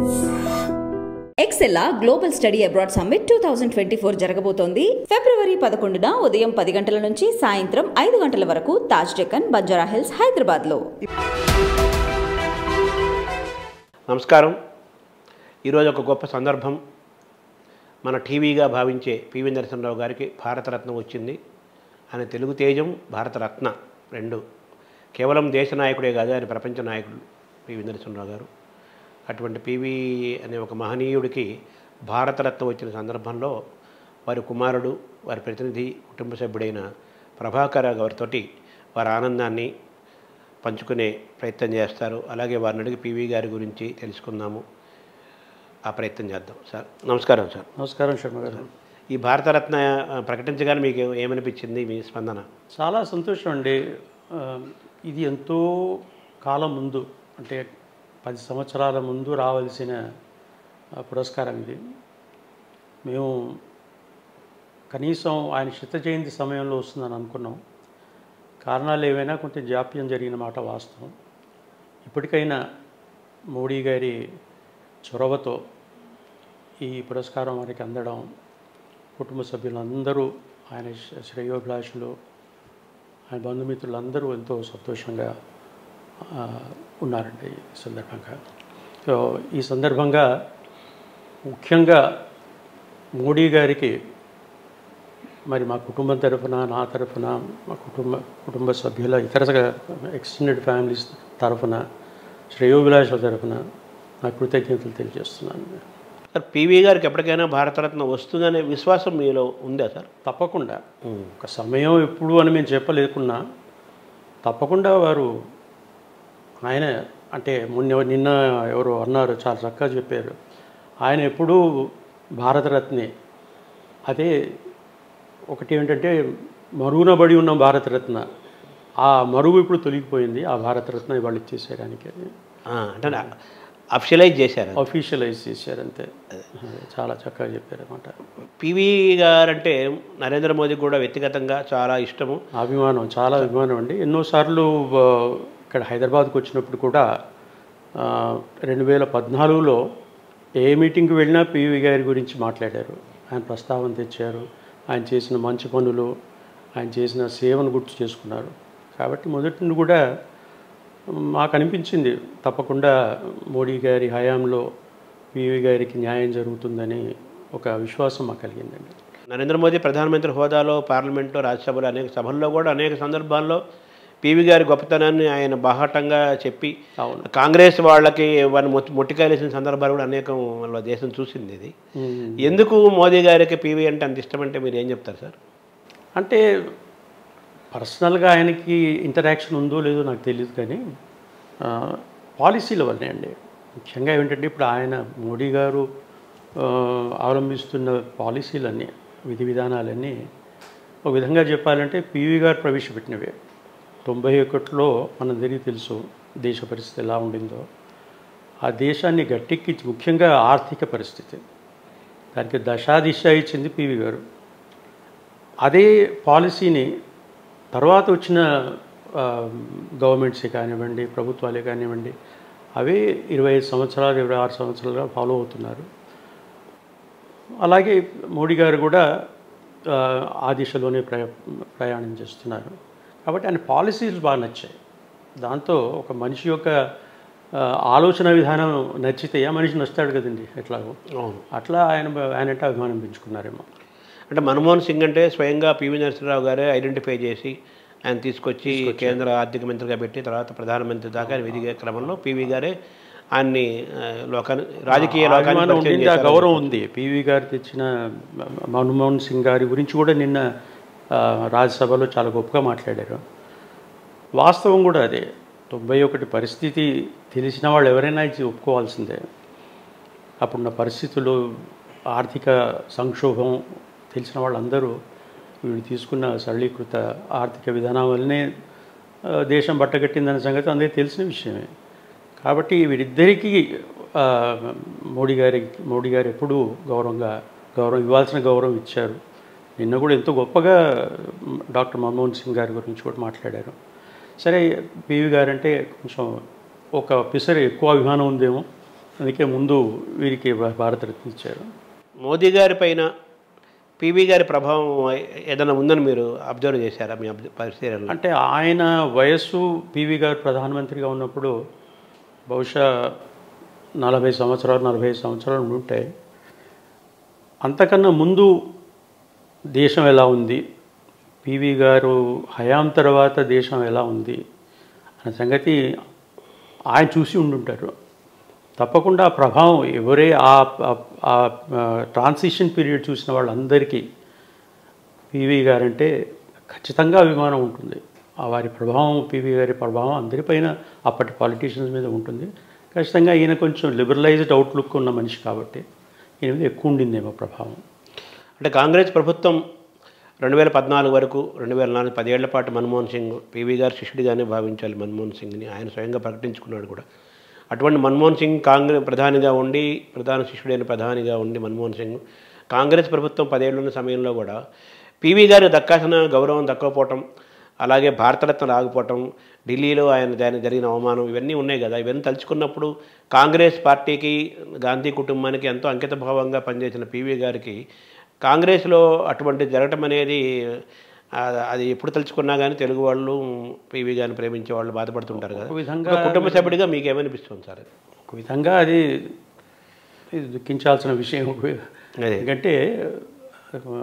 ఎక్సెల్లా global study abroad summit two thousand twenty four జరగబోతోంది ఫిబ్రవరి పదకొండున ఉదయం పది గంటల నుంచి సాయంత్రం ఐదు గంటల వరకు తాజ్ డెక్కన్ బంజారా హిల్స్ హైదరాబాద్లో నమస్కారం ఈరోజు ఒక గొప్ప సందర్భం మన టీవీగా భావించే పివి నరసింహరావు గారికి భారతరత్న వచ్చింది ఆయన తెలుగు తేజం భారతరత్న రెండు కేవలం దేశ నాయకుడే కాదు ఆయన ప్రపంచ నాయకుడు పివి నరసింహరావు గారు అటువంటి పివి అనే ఒక మహనీయుడికి భారతరత్న వచ్చిన సందర్భంలో వారి కుమారుడు వారి ప్రతినిధి కుటుంబ సభ్యుడైన ప్రభాకర్ గారితోటి వారి ఆనందాన్ని పంచుకునే ప్రయత్నం చేస్తారు అలాగే వారిని అడిగి పివి గారి గురించి తెలుసుకుందాము ఆ ప్రయత్నం చేద్దాం సార్ నమస్కారం సార్ నమస్కారం శర్మ గారు ఈ భారతరత్న ఆ, ప్రకటించగానే మీకు ఏమనిపించింది మీ స్పందన చాలా సంతోషం అండి ఆ, ఇది ఎంతో కాలం ముందు అంటే పది సంవత్సరాల ముందు రావాల్సిన ఆ, పురస్కారం ఇది మేము కనీసం ఆయన శత జయంతి సమయంలో వస్తుందని అనుకున్నాం కారణాలు ఏవైనా కొంచెం జాప్యం జరిగిన మాట వాస్తవం ఇప్పటికైనా మోడీ గారి చొరవతో ఈ పురస్కారం వారికి అందడం కుటుంబ సభ్యులందరూ ఆయన శ్రే- శ్రేయోభిలాషులు ఆయన బంధుమిత్రులందరూ ఎంతో సంతోషంగా ఆ, ఉన్నారండి ఈ సందర్భంగా సో ఈ సందర్భంగా ముఖ్యంగా మోడీ గారికి మరి మా కుటుంబం తరఫున నా తరఫున మా కుటుంబ కుటుంబ సభ్యుల ఇతర ఎక్స్టెండెడ్ ఫ్యామిలీస్ తరఫున శ్రేయోభిలాషుల తరఫున నా కృతజ్ఞతలు తెలియజేస్తున్నాను సార్ పివి గారికి ఎప్పటికైనా భారతరత్న వస్తుందనే విశ్వాసం మీలో ఉందా సార్ తప్పకుండా ఒక సమయం ఎప్పుడు అని మేము చెప్పలేకున్నా తప్పకుండా వారు ఆయన అంటే మొన్న నిన్న ఎవరు అన్నారు చాలా చక్కగా చెప్పారు ఆయన ఎప్పుడూ భారతరత్నే అదే ఒకటి ఏంటంటే మరుగున బడి ఉన్న భారతరత్న ఆ మరుగు ఇప్పుడు తొలగిపోయింది ఆ భారతరత్న ఇవాళ ఇచ్చేసేయడానికి ఆ, అంటే అఫిషియలైజ్ చేశారు అఫీషియలైజ్ చేశారు అంతే చాలా చక్కగా చెప్పారు అనమాట పివి గారంటే నరేంద్ర మోదీ కూడా వ్యక్తిగతంగా చాలా ఇష్టము అభిమానం చాలా అభిమానం అండి ఎన్నోసార్లు ఆ, ఇక్కడ హైదరాబాద్కి వచ్చినప్పుడు కూడా ఆ, రెండు వేల పద్నాలుగులో ఏ మీటింగ్కి వెళ్ళినా పివి గారి గురించి మాట్లాడారు ఆయన ప్రస్తావన తెచ్చారు ఆయన చేసిన మంచి పనులు ఆయన చేసిన సేవను గుర్తు చేసుకున్నారు కాబట్టి మొదటి నుండి కూడా మాకు అనిపించింది తప్పకుండా మోడీ గారి హయాంలో పివి గారికి న్యాయం జరుగుతుందని ఒక విశ్వాసం మాకు కలిగిందండి నరేంద్ర మోదీ ప్రధానమంత్రి హోదాలో పార్లమెంట్లో రాజ్యసభలో అనేక సభల్లో కూడా అనేక సందర్భాల్లో పివి గారి గొప్పతనాన్ని ఆయన బాహాటంగా చెప్పి అవును కాంగ్రెస్ వాళ్ళకి వారిని మొట్టి మొట్టికాయలేసిన సందర్భాలు కూడా అనేకం వాళ్ళ దేశం చూసింది ఇది ఉమ్. ఎందుకు మోదీ గారికి పివి అంటే అంత ఇష్టం అంటే మీరు ఏం చెప్తారు సార్ అంటే పర్సనల్గా ఆయనకి ఇంటరాక్షన్ ఉందో లేదో నాకు తెలియదు కానీ ఆ, పాలసీల వల్లనే అండి ముఖ్యంగా ఏమిటంటే ఇప్పుడు ఆయన మోడీ గారు ఆ, అవలంబిస్తున్న పాలసీలన్నీ విధి విధానాలన్నీ ఒక విధంగా చెప్పాలంటే పివి గారు ప్రవేశపెట్టినవే తొంభై ఒకటిలో మనందరికీ తెలుసు దేశ పరిస్థితి ఎలా ఉండిందో ఆ దేశాన్ని గట్టెక్కించి ముఖ్యంగా ఆర్థిక పరిస్థితి దానికి దశా దిశ ఇచ్చింది పివి గారు అదే పాలసీని తర్వాత వచ్చిన ఆ, గవర్నమెంట్సే కానివ్వండి ప్రభుత్వాలే కానివ్వండి అవే ఇరవై ఐదు సంవత్సరాలు ఇరవై ఆరు సంవత్సరాలుగా ఫాలో అవుతున్నారు అలాగే మోడీ గారు కూడా ఆ, ఆ దిశలోనే ప్రయా ప్రయాణం చేస్తున్నారు కాబట్టి ఆయన పాలసీస్ బాగా నచ్చాయి దాంతో ఒక మనిషి యొక్క ఆ, ఆలోచన విధానం నచ్చితే ఆ మనిషి నచ్చుతాడు కదండి ఎట్లాగో అవును అట్లా ఆయన ఆయనంటే అభిమానం పెంచుకున్నారేమో అంటే మన్మోహన్ సింగ్ అంటే స్వయంగా పివి నరసింహరావు గారే ఐడెంటిఫై చేసి ఆయన తీసుకొచ్చి కేంద్ర ఆర్థిక మంత్రిగా పెట్టి తర్వాత ప్రధానమంత్రి దాకా ఆయన ఎదిగే క్రమంలో పివి గారే ఆయన్ని ఆ, లోకాన్ని రాజకీయ లోకానికి అభిమానం పరిచయం ఉండింది ఆ చేశారు. గౌరవం ఉంది పివి గారు తెచ్చిన మన్మోహన్ సింగ్ గారి గురించి కూడా నిన్న ఆ, రాజ్యసభలో చాలా గొప్పగా మాట్లాడారు వాస్తవం కూడా అదే తొంభై ఒకటి పరిస్థితి తెలిసిన వాళ్ళు ఎవరైనా ఇది ఒప్పుకోవాల్సిందే అప్పుడున్న పరిస్థితులు ఆర్థిక సంక్షోభం తెలిసిన వాళ్ళందరూ వీళ్ళు తీసుకున్న సరళీకృత ఆర్థిక విధానం వల్లనే ఆ, దేశం బట్టగట్టిందనే సంగతి అందరికీ తెలిసిన విషయమే కాబట్టి వీరిద్దరికీ ఆ, మోడీ గారి మోడీ గారు ఎప్పుడూ గౌరవంగా గౌరవం ఇవ్వాల్సిన గౌరవం ఇచ్చారు నిన్న కూడా ఎంతో గొప్పగా మ్, డాక్టర్ మన్మోహన్ సింగ్ గారి గురించి కూడా మాట్లాడారు సరే పివి గారు అంటే కొంచెం ఒక పిసరి ఎక్కువ అభిమానం ఉందేమో అందుకే ముందు వీరికి భా- భారతరత్న ఇచ్చారు మోదీ గారి పైన పివి గారి ప్రభావం ఏదైనా ఉందని మీరు అబ్జర్వ్ చేశారా మీ అబ్జ- పరిశీలనలో అంటే ఆయన వయస్సు పివి గారు ప్రధానమంత్రిగా ఉన్నప్పుడు బహుశా నలభై సంవత్సరాలు నలభై ఐదు సంవత్సరాలు ఉండి ఉంటాయి అంతకన్నా ముందు దేశం ఎలా ఉంది పివి గారు హయాం తర్వాత దేశం ఎలా ఉంది అనే సంగతి ఆయన చూసి ఉండుంటారు తప్పకుండా ఆ ప్రభావం ఎవరే ఆ ఆ ట్రాన్సిషన్ పీరియడ్ చూసిన వాళ్ళందరికీ పివి గారంటే ఖచ్చితంగా అభిమానం ఉంటుంది ఆ వారి ప్రభావం పివి గారి ప్రభావం అందరిపైన అప్పటి పాలిటీషియన్స్ మీద ఉంటుంది ఖచ్చితంగా ఈయన కొంచెం లిబరలైజ్డ్ అవుట్లుక్ ఉన్న మనిషి కాబట్టి ఈయన మీద ఎక్కువ ఉండిందేమో ప్రభావం అంటే కాంగ్రెస్ ప్రభుత్వం రెండు వేల పద్నాలుగు వరకు రెండు వేల నాలుగు పదేళ్ల పాటు మన్మోహన్ సింగ్ పివి గారు శిష్యుడిగానే భావించాలి మన్మోహన్ సింగ్ని ఆయన స్వయంగా ప్రకటించుకున్నాడు కూడా అటువంటి మన్మోహన్ సింగ్ కాంగ్రెస్ ప్రధానిగా ఉండి ప్రధాన శిష్యుడైన ప్రధానిగా ఉండి మన్మోహన్ సింగ్ కాంగ్రెస్ ప్రభుత్వం పదేళ్ళున్న సమయంలో కూడా పివి గారు దక్కాల్సిన గౌరవం దక్కకపోవటం అలాగే భారతరత్న రాకపోవటం ఢిల్లీలో ఆయన దాని జరిగిన అవమానం ఇవన్నీ ఉన్నాయి కదా ఇవన్నీ తలుచుకున్నప్పుడు కాంగ్రెస్ పార్టీకి గాంధీ కుటుంబానికి ఎంతో అంకిత భావంగా పనిచేసిన పివి గారికి కాంగ్రెస్లో అటువంటి జరగటం అనేది ఆ, అది ఎప్పుడు తలుచుకున్నా కానీ తెలుగు వాళ్ళు పివి గారిని ప్రేమించే వాళ్ళు బాధపడుతుంటారు కదా ఒక విధంగా ఒక కుటుంబ సభ్యుడిగా మీకు ఏమనిపిస్తుంది సార్ ఒక విధంగా అది ఇది దుఃఖించాల్సిన విషయం అదే ఎందుకంటే ఆ,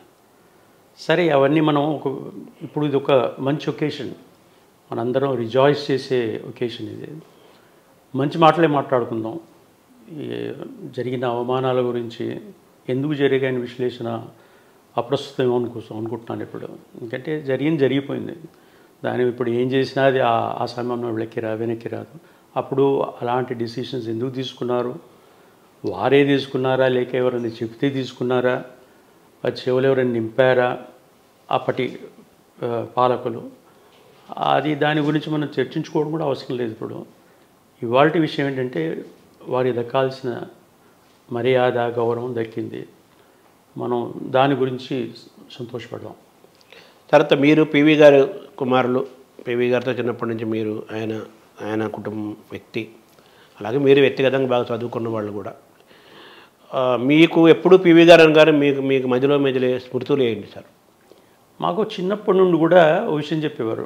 సరే అవన్నీ మనం ఒక ఇప్పుడు ఇది ఒక మంచి ఒకేషన్ మనందరం రిజాయిస్ చేసే ఒకేషన్ ఇది మంచి మాటలే మాట్లాడుకుందాం ఈ జరిగిన అవమానాల గురించి ఎందుకు జరిగాయని విశ్లేషణ అప్రస్తుతం అనుకో అనుకుంటున్నాను ఇప్పుడు ఎందుకంటే జరిగింది జరిగిపోయింది దాని ఇప్పుడు ఏం చేసినా అది ఆ ఆ సమయంలో వెనక్కి రా వెనక్కి రాదు అప్పుడు అలాంటి డిసిషన్స్ ఎందుకు తీసుకున్నారు వారే తీసుకున్నారా లేక ఎవరైనా చెప్తే తీసుకున్నారా ఆ చెవులు ఎవరైనా నింపారా అప్పటి ఆ, పాలకులు అది దాని గురించి మనం చర్చించుకోవడం కూడా అవసరం లేదు ఇప్పుడు ఇవాళ విషయం ఏంటంటే వారి దక్కాల్సిన మర్యాద గౌరవం దక్కింది మనం దాని గురించి సంతోషపడదాం తర్వాత మీరు పివి గారు కుమారులు పివి గారితో చిన్నప్పటి నుంచి మీరు ఆయన ఆయన కుటుంబం వ్యక్తి అలాగే మీరు వ్యక్తిగతంగా బాగా చదువుకున్న వాళ్ళు కూడా ఆ, మీకు ఎప్పుడు పివి గారు అని గారు మీకు మీకు మధ్యలో మధ్యలో స్మృతులు ఏంటి సార్ మాకు చిన్నప్పటి నుండి కూడా ఓ విషయం చెప్పేవారు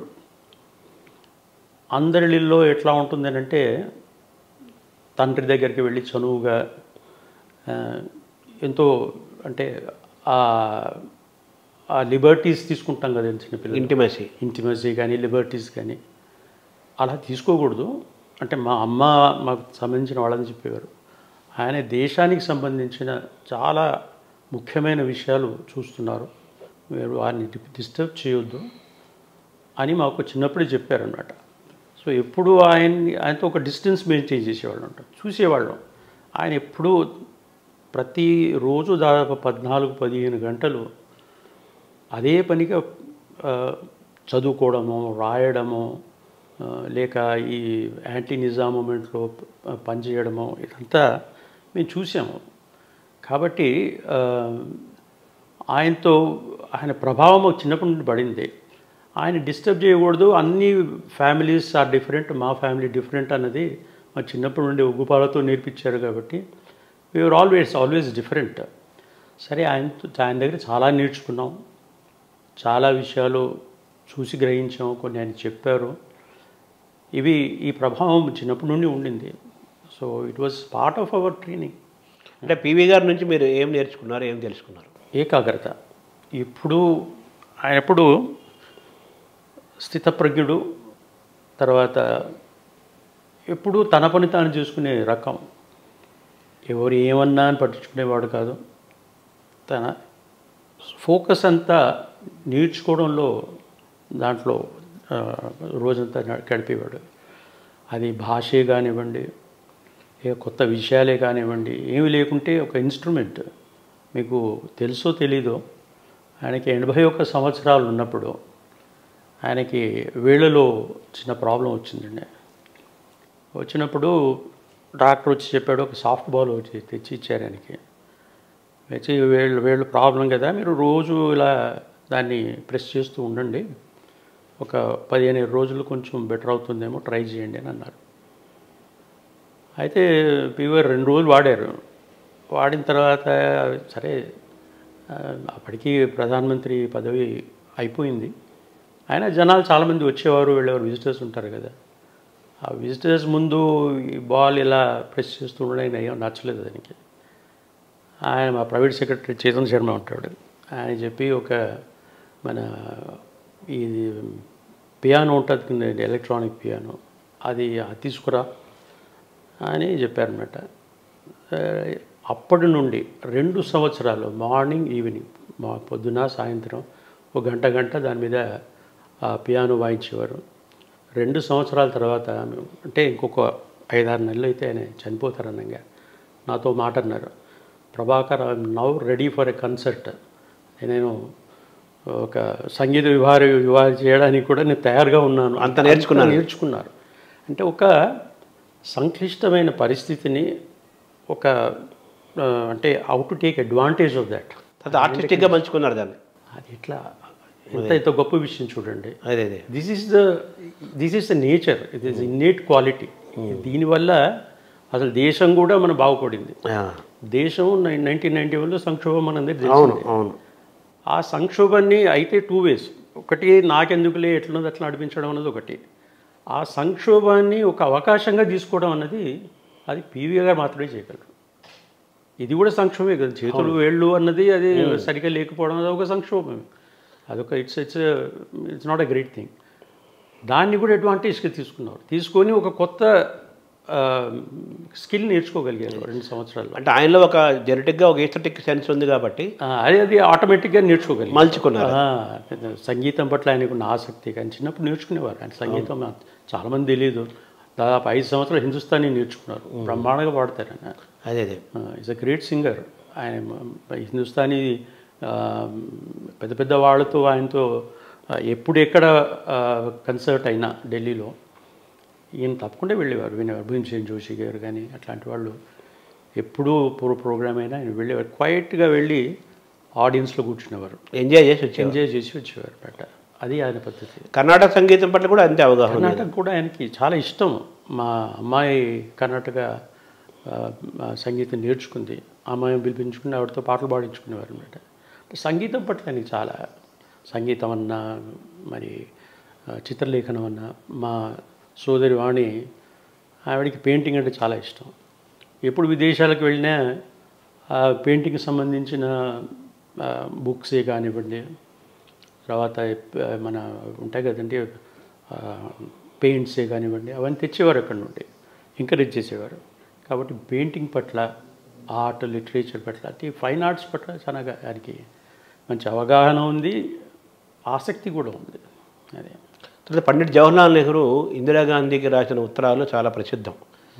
అందరిలో ఎట్లా ఉంటుంది అంటే తండ్రి దగ్గరికి వెళ్ళి చనువుగా ఆ, ఎంతో అంటే ఆ ఆ లిబర్టీస్ తీసుకుంటాం కదా చిన్నపిల్లలు ఇంటిమసీ ఇంటిమసీ కానీ లిబర్టీస్ కానీ అలా తీసుకోకూడదు అంటే మా అమ్మ మాకు సంబంధించిన వాళ్ళని చెప్పేవారు ఆయన దేశానికి సంబంధించిన చాలా ముఖ్యమైన విషయాలు చూస్తున్నారు మీరు వారిని డిస్టర్బ్ చేయొద్దు అని మాకు చిన్నప్పుడే చెప్పారనమాట సో ఎప్పుడు ఆయన్ని ఆయనతో ఒక డిస్టెన్స్ మెయింటైన్ చేసేవాళ్ళం అంట చూసేవాళ్ళం ఆయన ఎప్పుడూ ప్రతిరోజు దాదాపు పద్నాలుగు పదిహేను గంటలు అదే పనిగా ఆ, చదువుకోవడము రాయడము ఆ, లేక ఈ యాంటీ నిజాం మూమెంట్లో ప- పనిచేయడము ఇదంతా మేము చూసాము కాబట్టి ఆ, ఆయనతో ఆయన ప్రభావం మాకు చిన్నప్పటి నుండి పడింది ఆయన డిస్టర్బ్ చేయకూడదు అన్ని ఫ్యామిలీస్ ఆర్ డిఫరెంట్ మా ఫ్యామిలీ డిఫరెంట్ అన్నది మా చిన్నప్పటి నుండి ఉగ్గుపాలతో నేర్పించారు కాబట్టి వీఆర్ ఆల్వేస్ ఆల్వేస్ డిఫరెంట్ సరే ఆయనతో ఆయన దగ్గర చాలా నేర్చుకున్నాం చాలా విషయాలు చూసి గ్రహించాం కొన్ని ఆయన చెప్పారు ఇవి ఈ ప్రభావం చిన్నప్పటి నుండి ఉండింది so it was part of our training అంటే పివి గారి నుంచి మీరు ఏం నేర్చుకున్నారు ఏం తెలుసుకున్నారు ఏకాగ్రత ఇప్పుడు ఆయన ఎప్పుడు స్థితప్రజ్ఞుడు తర్వాత ఎప్పుడు తన పని తాను చేసుకునే రకం ఎవరు ఏమన్నా అని పట్టించుకునేవాడు కాదు తన ఫోకస్ అంతా నేర్చుకోవడంలో దాంట్లో ఆ, రోజంతా న- గడిపేవాడు అది భాషే కానివ్వండి ఏ కొత్త విషయాలే కానివ్వండి ఏమి లేకుంటే ఒక ఇన్స్ట్రుమెంట్ మీకు తెలుసో తెలీదో ఆయనకి ఎనభై ఒక్క సంవత్సరాలు ఉన్నప్పుడు ఆయనకి వేళ్ళలో చిన్న ప్రాబ్లం వచ్చిందండి వచ్చినప్పుడు డాక్టర్ వచ్చి చెప్పాడు ఒక సాఫ్ట్ బాల్ వచ్చి తెచ్చి ఇచ్చారు ఆయనకి వచ్చి వేళ్ళు వేళ్ళు ప్రాబ్లం కదా మీరు రోజు ఇలా దాన్ని ప్రెస్ చేస్తూ ఉండండి ఒక పదిహేను రోజులు కొంచెం బెటర్ అవుతుందేమో ట్రై చేయండి అని అన్నారు అయితే పీవర్ రెండు రోజులు వాడారు వాడిన తర్వాత సరే ఆ, అప్పటికి ప్రధానమంత్రి పదవి అయిపోయింది అయినా జనాలు చాలామంది వచ్చేవారు వెళ్ళేవారు విజిటర్స్ ఉంటారు కదా ఆ విజిటర్స్ ముందు ఈ బాల్ ఇలా ప్రెస్ చేస్తూ ఉండడం ఏం నచ్చలేదు దానికి ఆయన మా ప్రైవేట్ సెక్రటరీ చేతన్ శర్మ ఉంటాడు ఆయన చెప్పి ఒక మన ఇది పియానో ఉంటుంది కింద ఎలక్ట్రానిక్ పియానో అది అది తీసుకురా అని చెప్పారనమాట అప్పటి నుండి రెండు సంవత్సరాలు మార్నింగ్ ఈవినింగ్ మా పొద్దున సాయంత్రం ఒక గంట గంట దాని మీద ఆ పియానో వాయించేవారు రెండు సంవత్సరాల తర్వాత అంటే ఇంకొక ఐదారు నెలలు అయితే ఆయన చనిపోతారనగా నాతో మాట అన్నారు Prabhakar I'm now ready for a concert నేను ఒక సంగీత విభాగ విభాగ చేయడానికి కూడా నేను తయారుగా ఉన్నాను అంత నేర్చుకున్నారు. నేర్చుకున్నారు అంటే ఒక సంక్లిష్టమైన పరిస్థితిని ఒక ఆ, అంటే how to take advantage of that తర్వాత ఆర్టిస్టిక్గా మంచుకున్నారు దాన్ని అది ఎట్లా ఎంత ఎంత గొప్ప విషయం చూడండి అదే అదే this is the this is the nature it is innate quality దీనివల్ల అసలు దేశం కూడా మన బాగుపడింది ఆ, దేశం నైన్టీన్ నైన్టీ వన్లో సంక్షోభం మనందరి అవును అవును ఆ సంక్షోభాన్ని అయితే టూ వేస్ ఒకటి నాకెందుకులే ఎట్లున్నది అట్లా నడిపించడం అన్నది ఒకటి ఆ సంక్షోభాన్ని ఒక అవకాశంగా తీసుకోవడం అన్నది అది పీవీ గారు మాత్రమే చేయగలరు ఇది కూడా సంక్షోభమే కదా చేతులు వేళ్ళు అన్నది అది సరిగ్గా లేకపోవడం అది ఒక సంక్షోభం అదొక it's it's it's not a great thing దాన్ని కూడా అడ్వాంటేజ్గా తీసుకున్నారు తీసుకొని ఒక కొత్త స్కిల్ నేర్చుకోగలిగారు రెండు సంవత్సరాల్లో అంటే ఆయనలో ఒక జెనెటిక్గా ఒక ఈస్థెటిక్ సెన్స్ ఉంది కాబట్టి ఆ, అది అది ఆటోమేటిక్గా నేర్చుకోగలిగారు మలుచుకున్నారు ఆ, సంగీతం పట్ల ఆయనకున్న ఆసక్తి కానీ చిన్నప్పుడు నేర్చుకునేవారు ఆయన సంగీతం నాకు చాలామంది తెలియదు దాదాపు ఐదు సంవత్సరాలు హిందుస్థానీ నేర్చుకున్నారు బ్రహ్మాండంగా పాడతారు ఆయన అదే అదే ఈజ్ అ గ్రేట్ సింగర్ ఆయన మ- హిందుస్థానీ ఆ, పెద్ద పెద్ద వాళ్ళతో ఆయనతో ఆ, ఎప్పుడు ఎక్కడ కన్సర్ట్ అయినా ఢిల్లీలో ఈయన తప్పకుండా వెళ్ళేవారు వినేవారు భీమసేన్ జోషి గారు కానీ అట్లాంటి వాళ్ళు ఎప్పుడూ ప్రో ప్రోగ్రామ్ అయినా ఆయన వెళ్ళేవారు క్వైట్గా వెళ్ళి ఆడియన్స్లో కూర్చునేవారు ఎంజాయ్ చేసి వచ్చారు ఎంజాయ్ చేసి వచ్చేవారు బట్ అది ఆయన పద్ధతి కర్ణాటక సంగీతం పట్ల కూడా అంతే అవగాహన ఉంది. కర్ణాటక కూడా ఆయనకి చాలా ఇష్టం మా అమ్మాయి కర్ణాటక ఆ, ఆ, సంగీతం నేర్చుకుంది ఆ అమ్మాయిని పిలిపించుకుని ఆవిడతో పాటలు పాడించుకునేవారు అనమాట సంగీతం పట్ల ఆయనకి చాలా సంగీతం అన్నా మరి ఆ, చిత్రలేఖనం అన్నా మా సోదరి వాణి ఆవిడకి పెయింటింగ్ అంటే చాలా ఇష్టం ఎప్పుడు విదేశాలకు వెళ్ళినా ఆ పెయింటింగ్కి సంబంధించిన బుక్సే కానివ్వండి తర్వాత ఆ, మన ఉంటాయి కదండి పెయింట్సే కానివ్వండి అవన్నీ తెచ్చేవారు అక్కడ నుండి ఎంకరేజ్ చేసేవారు కాబట్టి పెయింటింగ్ పట్ల ఆర్ట్ లిటరేచర్ పట్ల అంటే ఫైన్ ఆర్ట్స్ పట్ల చాలా ఆయనకి మంచి అవగాహన ఉంది ఆసక్తి కూడా ఉంది అదే తర్వాత పండిట్ జవహర్లాల్ నెహ్రూ ఇందిరాగాంధీకి రాసిన ఉత్తరాలు చాలా ప్రసిద్ధం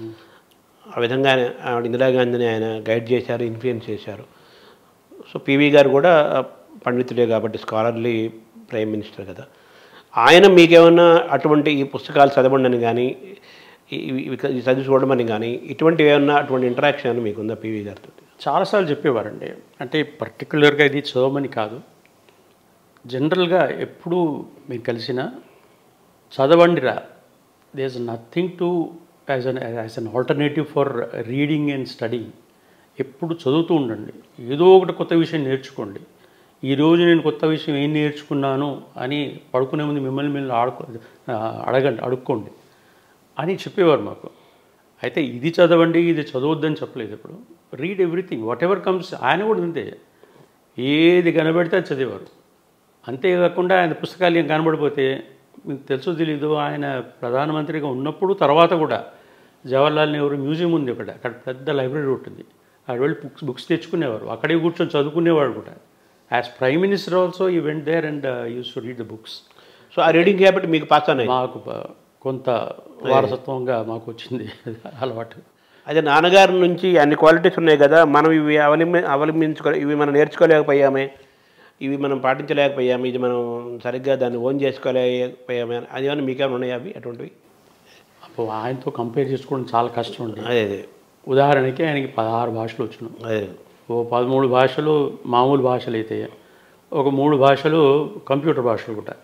ఆ విధంగా ఆయన ఆవిడ ఇందిరాగాంధీని ఆయన గైడ్ చేశారు ఇన్ఫ్లుయెన్స్ చేశారు సో పివి గారు కూడా పండితుడే కాబట్టి స్కాలర్లీ ప్రైమ్ మినిస్టర్ కదా ఆయన మీకేమన్నా అటువంటి ఈ పుస్తకాలు చదవండి కానీ ఇవి ఇవి చదివి చూడమని కానీ ఇటువంటివి ఏమన్నా అటువంటి ఇంటరాక్షన్ మీకుందా పివి గారితో చాలాసార్లు చెప్పేవారండి అంటే పర్టికులర్గా ఇది చదవమని కాదు జనరల్గా ఎప్పుడు మీరు కలిసిన చదవండిరా there is nothing to as an as an alternative for reading and study ఎప్పుడు చదువుతూ ఉండండి ఏదో ఒకటి కొత్త విషయం నేర్చుకోండి ఈరోజు నేను కొత్త విషయం ఏం నేర్చుకున్నాను అని పడుకునే ముందు మిమ్మల్ని మీరు ఆడుకో అడగండి అడుక్కోండి అని చెప్పేవారు మాకు అయితే ఇది చదవండి ఇది చదవద్దని చెప్పలేదు ఇప్పుడు read everything whatever comes ఆయన కూడా అంతే ఏది కనబడితే అది చదివారు అంతేకాకుండా ఆయన పుస్తకాలు ఏం కనబడిపోతే మీకు తెలుసో తెలీదు ఆయన ప్రధానమంత్రిగా ఉన్నప్పుడు తర్వాత కూడా జవహర్లాల్ నెహ్రూ మ్యూజియం ఉంది ఒకటి అక్కడ పెద్ద లైబ్రరీ ఉంటుంది అక్కడ వెళ్ళి బుక్స్ బుక్స్ తెచ్చుకునేవారు అక్కడే కూర్చొని చదువుకునేవాడు కూడా as prime minister also he went there and used to read the books so ఆ రీడింగ్ హ్యాబిట్ మీకు పాస్ అన్నాయి మాకు ప- కొంత వారసత్వంగా మాకు వచ్చింది అలవాటు అదే నాన్నగారి నుంచి అన్ని క్వాలిటీస్ ఉన్నాయి కదా మనం ఇవి అవలంబి అవలంబించుకో ఇవి మనం నేర్చుకోలేకపోయామే ఇవి మనం పాటించలేకపోయాము ఇది మనం సరిగ్గా దాన్ని ఓన్ చేసుకోలేకపోయామే అది ఏమైనా మీకేమైనా ఉన్నాయా అవి అటువంటివి అప్పుడు ఆయనతో కంపేర్ చేసుకోవడం చాలా కష్టం ఉంది అదే అదే ఉదాహరణకి ఆయనకి పదహారు భాషలు వచ్చినాయి అదే ఓ పదమూడు భాషలు మామూలు భాషలు అయితే ఒక మూడు భాషలు కంప్యూటర్ భాషలు కూడా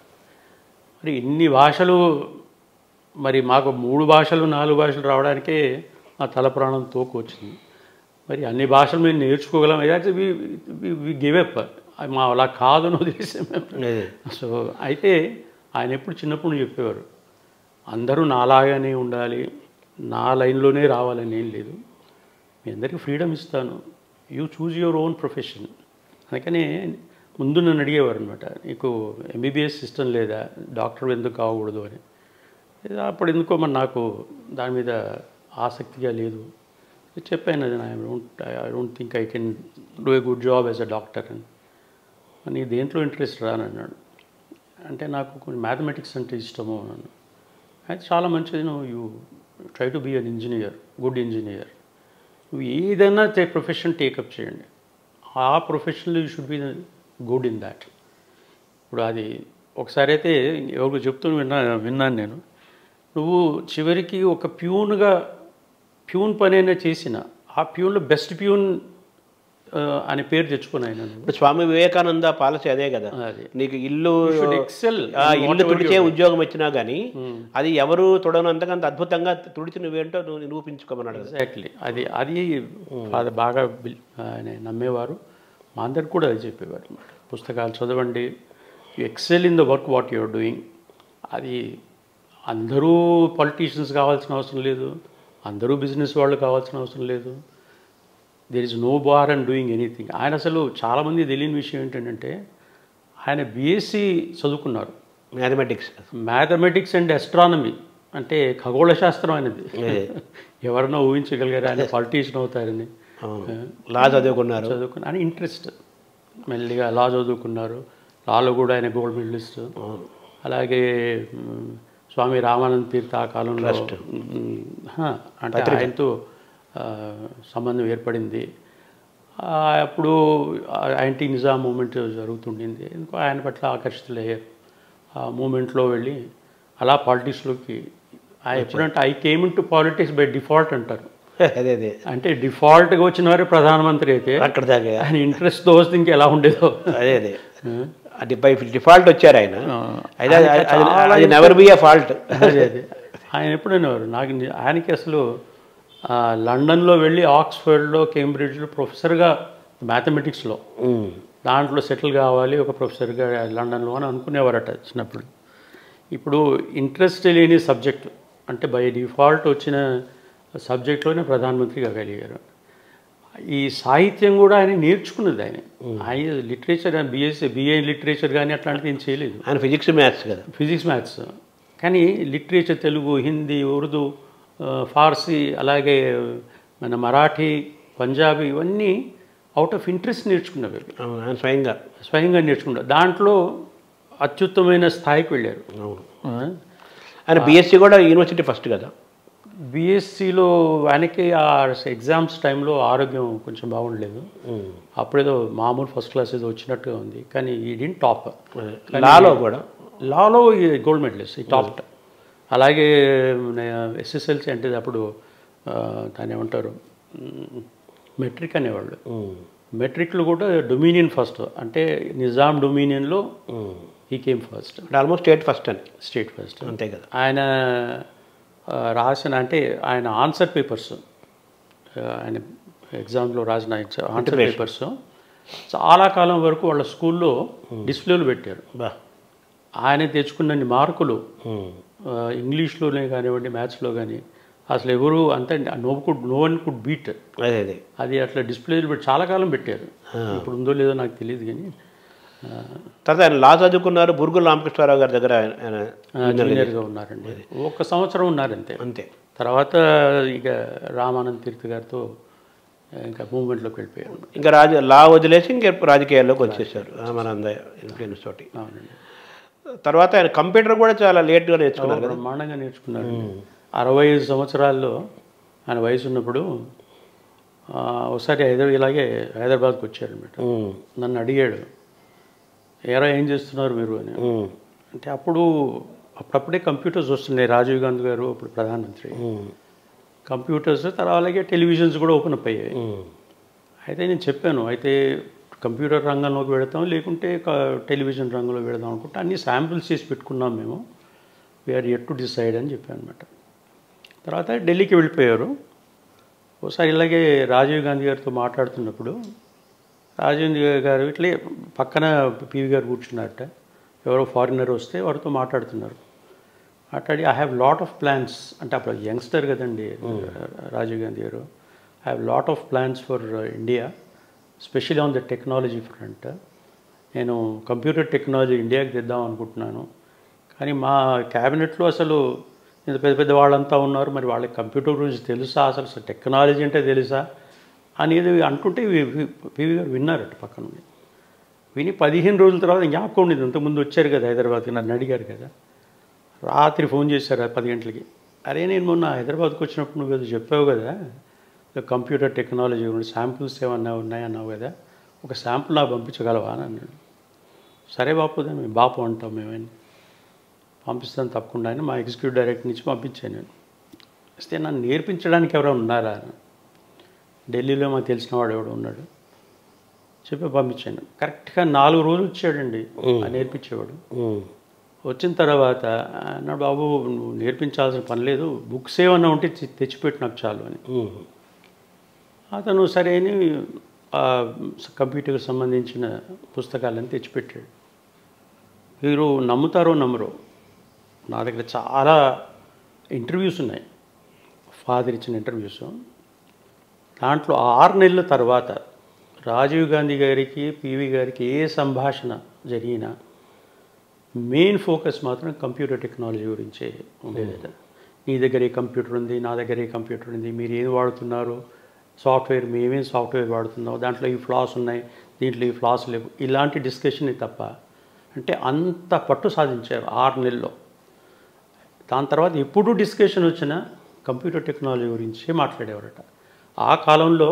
మరి ఇన్ని భాషలు మరి మాకు మూడు భాషలు నాలుగు భాషలు రావడానికే ఆ తల ప్రాణం తోకు వచ్చింది మరి అన్ని భాషలు మేము నేర్చుకోగలం అయితే వి గివ్ అప్ మా అలా కాదని వదిలేసాం మేము అదే సో అయితే ఆయన ఎప్పుడు చిన్నప్పుడు చెప్పేవారు అందరూ నాలాగానే ఉండాలి నా లైన్లోనే రావాలని ఏం లేదు మీ అందరికీ ఫ్రీడమ్ ఇస్తాను you choose your own profession అందుకనే ముందు నన్ను అడిగేవారు అనమాట నీకు ఎంబీబీఎస్ సిస్టమ్ లేదా డాక్టర్ ఎందుకు కావకూడదు అని అప్పుడు ఎందుకో మరి నాకు దాని మీద ఆసక్తిగా లేదు చెప్పాను అది I don't I don't think I can do a good job as a doctor అని నీ దేంట్లో ఇంట్రెస్ట్ రాని అన్నాడు అంటే నాకు కొన్ని మ్యాథమెటిక్స్ అంటే ఇష్టము అన్నాను అయితే చాలా మంచిది నువ్వు you try to be an engineer good engineer నువ్వు ఏదైనా ప్రొఫెషన్ టేకప్ చేయండి ఆ ప్రొఫెషన్లో you should be good in that ఇప్పుడు అది ఒకసారి అయితే ఎవరికి చెప్తూ విన్నా విన్నాను నేను నువ్వు చివరికి ఒక ప్యూన్గా ప్యూన్ పనైనా చేసిన ఆ ప్యూన్లో బెస్ట్ ప్యూన్ ఆ, అనే పేరు తెచ్చుకుని ఆయన ఇప్పుడు స్వామి వివేకానంద పాలసీ అదే కదా అది నీకు ఇల్లు should excel ఆ, in ఇల్లు whatever తుడిచే you do. ఉద్యోగం వచ్చినా కానీ అది ఎవరు తొడనంతకంత అద్భుతంగా తుడిచి నువ్వేంటో నువ్వు నిరూపించుకోమన్నాడు కదా ఎగ్జాక్ట్లీ అది అది అది బాగా బిల్- ఆయన నమ్మేవారు మా అందరికి కూడా అది చెప్పేవారు అన్నమాట పుస్తకాలు చదవండి you excel in the work what your doing అది అందరూ పొలిటీషియన్స్ కావాల్సిన అవసరం లేదు అందరూ బిజినెస్ వాళ్ళు కావాల్సిన అవసరం లేదు there is no bar and doing anything ఆయన అసలు చాలామంది తెలియని విషయం ఏంటంటే ఆయన బీఎస్సీ చదువుకున్నారు మ్యాథమెటిక్స్ మ్యాథమెటిక్స్ అండ్ అస్ట్రానమీ అంటే ఖగోళ శాస్త్రం అనేది అదే. ఎవరన్నా ఊహించగలిగారు ఆయన పాలిటీషియన్ అవుతారని అవును లా చదువుకున్నారు చదువుకున్న అని ఇంట్రెస్ట్ మెల్లిగా లా చదువుకున్నారు లాలో కూడా ఆయన గోల్డ్ మెడలిస్ట్ అవును అలాగే మ్, స్వామి రామానంద తీర్థ ఆ కాలంలో మ్, హ, అంటే ఆయనతో ఆ, సంబంధం ఏర్పడింది ఆ, అప్పుడు యాంటీ నిజాం మూమెంట్ జరుగుతుండింది ఎందుకో ఆయన పట్ల ఆకర్షితులయ్యారు ఆ మూమెంట్లో వెళ్ళి అలా పాలిటిక్స్లోకి ఎప్పుడంటే I came into politics by default అంటారు అదే అదే అంటే డిఫాల్ట్గా వచ్చిన వారే ప్రధానమంత్రి అయితే అక్కడ దాకా ఆయన ఇంట్రెస్ట్తో వస్తే ఇంకెలా ఉండేదో అదే అదే అది బై డిఫాల్ట్ వచ్చారు ఆయన ఆ. అయితే అది- ఆయనకి అది- చాలా అది నెవర్ బి ఏ ఫాల్ట్ అదే అదే ఆయన ఎప్పుడైనారు నాకు ని- ఆయనకి అసలు ఆ, లండన్లో వెళ్ళి ఆక్స్ఫర్డ్లో కేంబ్రిడ్జ్లో ప్రొఫెసర్గా మ్యాథమెటిక్స్లో దాంట్లో సెటిల్ కావాలి ఒక ప్రొఫెసర్గా లండన్లో అని అనుకునేవారట చిన్నప్పుడు ఇప్పుడు ఇంట్రెస్ట్ లేని సబ్జెక్ట్ అంటే బై డిఫాల్ట్ వచ్చిన సబ్జెక్ట్లోనే ప్రధానమంత్రి కాగలిగారు ఈ సాహిత్యం కూడా ఆయన నేర్చుకున్నది ఆయన ఆయన లిటరేచర్ బిఎస్సీ బిఏ లిటరేచర్ కానీ అట్లాంటిది ఏం చేయలేదు ఆయన ఫిజిక్స్ మ్యాథ్స్ కదా ఫిజిక్స్ మ్యాథ్స్ కానీ లిటరేచర్ తెలుగు హిందీ ఉర్దూ ఆ, ఫార్సీ అలాగే మన మరాఠీ పంజాబీ ఇవన్నీ అవుట్ ఆఫ్ ఇంట్రెస్ట్ నేర్చుకున్నవి అవి. అవును ఆయన స్వయంగా స్వయంగా నేర్చుకున్నారు దాంట్లో అత్యుత్తమైన స్థాయికి వెళ్ళారు అవును ఆయన బీఎస్సీ కూడా యూనివర్సిటీ ఫస్ట్ కదా బీఎస్సీలో ఆయనకి ఆ ఎగ్జామ్స్ టైంలో ఆరోగ్యం కొంచెం బాగుండలేదు అప్పుడేదో మామూలు ఫస్ట్ క్లాస్ ఏదో వచ్చినట్టుగా ఉంది కానీ ఈ డింట్ టాప్ లాలో కూడా లాలో ఈ గోల్డ్ మెడలిస్ట్ ఈ టాప్ అలాగే ఎస్ఎస్ఎల్సి అంటే అప్పుడు ఆ, దాన్ని ఏమంటారు మెట్రిక్ అనేవాళ్ళు మెట్రిక్లో కూడా డొమినియన్ ఫస్ట్ అంటే నిజాం డొమినియన్లో ఈ కేమ్ ఫస్ట్ అంటే ఆల్మోస్ట్ స్టేట్ ఫస్ట్ అని స్టేట్ ఫస్ట్ అంతే కదా ఆయన ఆ, రాసిన అంటే ఆయన ఆన్సర్ పేపర్స్ ఆయన ఎగ్జామ్లో రాసిన ఆన్సర్ పేపర్స్ చాలా కాలం వరకు వాళ్ళ స్కూల్లో డిస్ప్లేలు పెట్టారు బా ఆయన తెచ్చుకున్నన్ని మార్కులు ఆ, ఇంగ్లీష్లోనే కానివ్వండి మ్యాథ్స్లో కానీ అసలు ఎవరు అంత no could no one could beat అదే అదే అది అట్లా డిస్ప్లేలు పెట్టి చాలా కాలం పెట్టారు ఇప్పుడు ఉందో లేదో నాకు తెలియదు కానీ తర్వాత ఆయన లా చదువుకున్నారు బురుగుల రామకృష్ణారావు గారి దగ్గర ఆయన- ఆయన జూనియర్గా ఉన్నారండి ఒక్క సంవత్సరం ఉన్నారంతే అంతే తర్వాత ఇక రామానంద్ తీర్థ గారితో ఇంకా మూమెంట్లోకి వెళ్ళిపోయారు ఇంకా రాజ లా వదిలేసి ఇంకా రాజకీయాల్లోకి వచ్చేసారు ఆనంద ఇన్ఫ్లుయెన్స్ తోటి అవునండి తర్వాత ఆయన కంప్యూటర్ కూడా చాలా లేట్గా నేర్చుకున్నారు కదా బ్రహ్మాండంగా నేర్చుకున్నారు అరవై ఐదు సంవత్సరాల్లో ఆయన వయసు ఉన్నప్పుడు ఆ, ఒకసారి హైదరాబాద్ ఇలాగే హైదరాబాద్కి వచ్చారనమాట ఉమ్, నన్ను అడిగాడు ఏరా ఏం చేస్తున్నారు మీరు అని ఉమ్, అంటే అప్పుడు అప్పుడప్పుడే కంప్యూటర్స్ వస్తున్నాయి రాజీవ్ గాంధీ గారు అప్పుడు ప్రధానమంత్రి ఉమ్, కంప్యూటర్స్ తర్వాత అలాగే టెలివిజన్స్ కూడా ఓపెన్ అప్ అయ్యాయి ఉమ్, అయితే నేను చెప్పాను అయితే కంప్యూటర్ రంగంలోకి వెళతాం లేకుంటే క- టెలివిజన్ రంగంలో వెళదాం అనుకుంటే అన్ని శాంపిల్స్ చేసి పెట్టుకున్నాం మేము వీఆర్ ఎట్ టు డిసైడ్ అని చెప్పాను అనమాట తర్వాత ఢిల్లీకి వెళ్ళిపోయారు ఒకసారి ఇలాగే రాజీవ్ గాంధీ గారితో మాట్లాడుతున్నప్పుడు రాజీవ్ గారు ఇట్లే పక్కన పివి గారు కూర్చున్నారట ఎవరో ఫారినర్ వస్తే వారితో మాట్లాడుతున్నారు మాట్లాడి I have lot of plans అంటే అప్పుడు యంగ్స్టర్ కదండి రాజీవ్ గాంధీ గారు I have lot of plans for India specially on the technology front నేను కంప్యూటర్ టెక్నాలజీ ఇండియాకి తెద్దాం అనుకుంటున్నాను కానీ మా క్యాబినెట్లో అసలు ఇంత పెద్ద పెద్ద వాళ్ళంతా ఉన్నారు మరి వాళ్ళకి కంప్యూటర్ గురించి తెలుసా అసలు అసలు టెక్నాలజీ అంటే తెలుసా అనేది అంటుంటే వి- వి- పివి గారు విన్నారట పక్కన నుండి. విని పదిహేను రోజుల తర్వాత జ్ఞాపకం ఉండేది ఇంతకుముందు వచ్చారు కదా హైదరాబాద్కి నన్ను అడిగారు కదా రాత్రి ఫోన్ చేశారు ఆ పది గంటలకి అరే నేను మొన్న హైదరాబాద్కి వచ్చినప్పుడు నువ్వు ఏదో చెప్పావు కదా ఇలా కంప్యూటర్ టెక్నాలజీ గురించి శాంపుల్స్ ఏమన్నా ఉన్నాయన్నావు కదా ఒక శాంపుల్ నాకు పంపించగలవా అని అన్నాడు సరే బాపు మేము బాపు అంటాం మేమని పంపిస్తాను తప్పకుండా అని మా ఎగ్జిక్యూటివ్ డైరెక్టర్ నుంచి పంపించాను నేను వస్తే నన్ను నేర్పించడానికి ఎవరైనా ఉన్నారా అని ఢిల్లీలో మాకు తెలిసిన వాడు ఎవడు ఉన్నాడు చెప్పి పంపించాను కరెక్ట్గా నాలుగు రోజులు వచ్చాడండి ఆ నేర్పించేవాడు వచ్చిన తర్వాత అన్నాడు బాబు నువ్వు నేర్పించాల్సిన పని లేదు బుక్స్ ఏమన్నా ఉంటే తెచ్చి- తెచ్చిపెట్టు నాకు చాలు అని అతను సరే అని ఆ కంప్యూటర్కి సంబంధించిన పుస్తకాలను తెచ్చిపెట్టాడు మీరు నమ్ముతారో నమ్మరో నా దగ్గర చాలా ఇంటర్వ్యూస్ ఉన్నాయి ఫాదర్ ఇచ్చిన ఇంటర్వ్యూస్ దాంట్లో ఆరు నెలల తర్వాత రాజీవ్ గాంధీ గారికి పివి గారికి ఏ సంభాషణ జరిగినా మెయిన్ ఫోకస్ మాత్రం కంప్యూటర్ టెక్నాలజీ గురించే ఉండేదట నీ దగ్గర ఏ కంప్యూటర్ ఉంది నా దగ్గర ఏ కంప్యూటర్ ఉంది మీరు ఏం వాడుతున్నారు సాఫ్ట్వేర్ మేమేం సాఫ్ట్వేర్ వాడుతున్నాం దాంట్లో ఈ ఫ్లాస్ ఉన్నాయి దీంట్లో ఈ ఫ్లాస్ లేవు ఇలాంటి డిస్కషన్ తప్ప అంటే అంత పట్టు సాధించారు ఆరు నెలల్లో దాని తర్వాత ఎప్పుడు డిస్కషన్ వచ్చినా కంప్యూటర్ టెక్నాలజీ గురించే మాట్లాడేవారట ఆ కాలంలో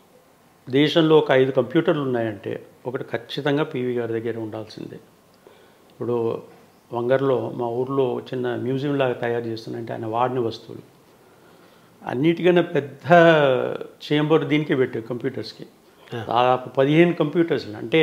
దేశంలో ఒక ఐదు కంప్యూటర్లు ఉన్నాయంటే ఒకటి ఖచ్చితంగా పీవీ గారి దగ్గర ఉండాల్సిందే ఇప్పుడు వంగర్లో మా ఊర్లో చిన్న మ్యూజియం లాగా తయారు చేస్తున్నారంటే ఆయన వాడిన వస్తువులు అన్నిటికన్నా పెద్ద చేంబర్ దీనికే పెట్టారు కంప్యూటర్స్కి దాదాపు పదిహేను కంప్యూటర్స్ అంటే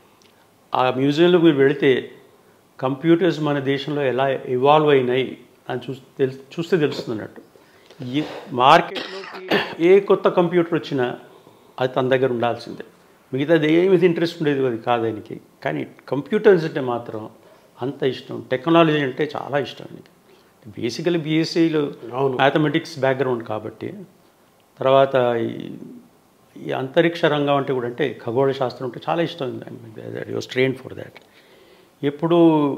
ఆ మ్యూజియంలో మీరు వెళితే కంప్యూటర్స్ మన దేశంలో ఎలా ఇవాల్వ్ అయినాయి అని చూస్తే తెలు చూస్తే తెలుస్తున్నట్టు ఈ మార్కెట్లోకి ఏ కొత్త కంప్యూటర్ వచ్చినా అది తన దగ్గర ఉండాల్సిందే మిగతాది ఏమి ఇంట్రెస్ట్ ఉండేది అది కాదు ఆయనకి కానీ కంప్యూటర్స్ అంటే మాత్రం అంత ఇష్టం టెక్నాలజీ అంటే చాలా ఇష్టం ఆయనకి బేసికలీ బీఎస్సీలో అవును. మ్యాథమెటిక్స్ బ్యాక్గ్రౌండ్ కాబట్టి తర్వాత ఈ ఈ అంతరిక్ష రంగం అంటే కూడా అంటే ఖగోళ శాస్త్రం అంటే చాలా ఇష్టం వాస్ ట్రైన్ ఫర్ దాట్ ఎప్పుడు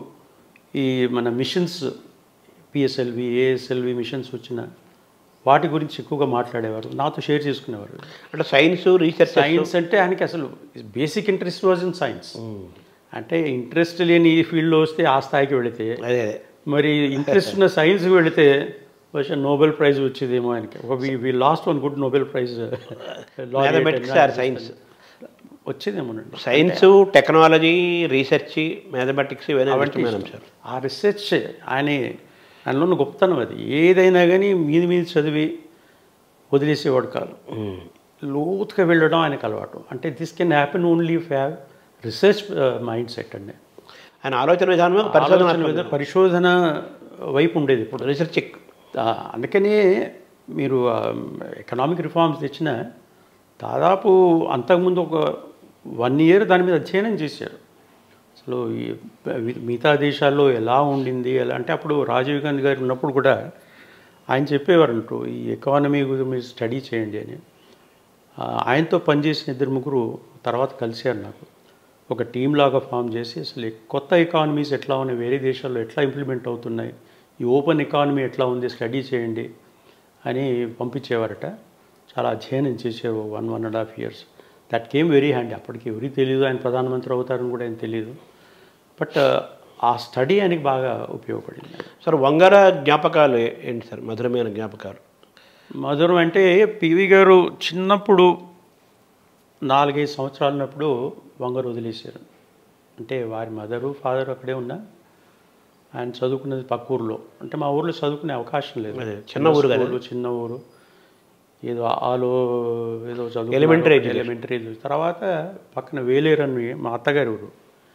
ఈ మన మిషన్స్ పిఎస్ఎల్వి ఏఎస్ఎల్వి మిషన్స్ వచ్చిన వాటి గురించి ఎక్కువగా మాట్లాడేవారు నాతో షేర్ చేసుకునేవారు అంటే సైన్స్ రీసెర్చ్ సైన్స్ అంటే ఆయనకి అసలు basic interest was in science అంటే ఇంట్రెస్ట్ లేని ఈ ఫీల్డ్లో వస్తే ఆ స్థాయికి వెళితే అదే అదే మరి ఇంట్రెస్ట్ ఉన్న సైన్స్కి వెళితే బహుశా నోబెల్ ప్రైజ్ వచ్చేదేమో ఆయనకి ఒక we lost one good Nobel prize mathematics or science వచ్చేదేమోనండి సైన్స్ టెక్నాలజీ రీసెర్చ్ మ్యాథమెటిక్స్ ఇవన్నీ ఇష్టమైన అంశాలు ఆ రిసెర్చ్ ఆయన ఆయనలో ఉన్న గొప్పతనం అది ఏదైనా కానీ మీది మీద చదివి వదిలేసేవాడు కాదు లోతుగా వెళ్ళడం ఆయనకు అలవాటు అంటే this can happen only if have research mind set అండి ఆయన ఆలోచన విధానం ఆలోచన పరిశోధన మీద పరిశోధన వైపు ఉండేది ఇప్పుడు రీసెర్చ్ ఆ, అందుకనే మీరు ఎకనామిక్ రిఫార్మ్స్ తెచ్చిన దాదాపు అంతకుముందు ఒక వన్ ఇయర్ దాని మీద అధ్యయనం చేశారు అసలు ఈ మి- మిగతా దేశాల్లో ఎలా ఉండింది ఎలా అంటే అప్పుడు రాజీవ్ గాంధీ గారు ఉన్నప్పుడు కూడా ఆయన చెప్పేవారంటూ ఈ ఎకానమీ గురించి మీరు స్టడీ చేయండి అని ఆ, ఆయనతో పనిచేసిన ఇద్దరు ముగ్గురు తర్వాత కలిశారు నాకు ఒక టీం లాగా ఫామ్ చేసి అసలు ఈ కొత్త ఎకానమీస్ ఎట్లా ఉన్నాయి వేరే దేశాల్లో ఎట్లా ఇంప్లిమెంట్ అవుతున్నాయి ఈ ఓపెన్ ఎకానమీ ఎట్లా ఉంది స్టడీ చేయండి అని పంపించేవారట చాలా అధ్యయనం చేసేవారు one one and half years that came very handy అప్పటికి ఎవరికి తెలియదు ఆయన ప్రధానమంత్రి అవుతారని కూడా ఆయన తెలియదు బట్ ఆ స్టడీ ఆయనకి బాగా ఉపయోగపడింది సార్ వంగర జ్ఞాపకాలు ఏ- ఏంటి సార్ మధురమైన జ్ఞాపకాలు మధురం అంటే పివి గారు చిన్నప్పుడు నాలుగైదు సంవత్సరాలు ఉన్నప్పుడు వంగరు వదిలేశారు అంటే వారి మదరు ఫాదర్ అక్కడే ఉన్నా ఆయన చదువుకున్నది పక్క ఊర్లో అంటే మా ఊర్లో చదువుకునే అవకాశం లేదు అదే, చిన్న ఊరు కదా. స్కూలు, చిన్న ఊరు ఏదో ఆలో ఏదో చదువు Elementary education. ఎలిమెంటరీ తర్వాత పక్కన వేలేరు అని మా అత్తగారి ఊరు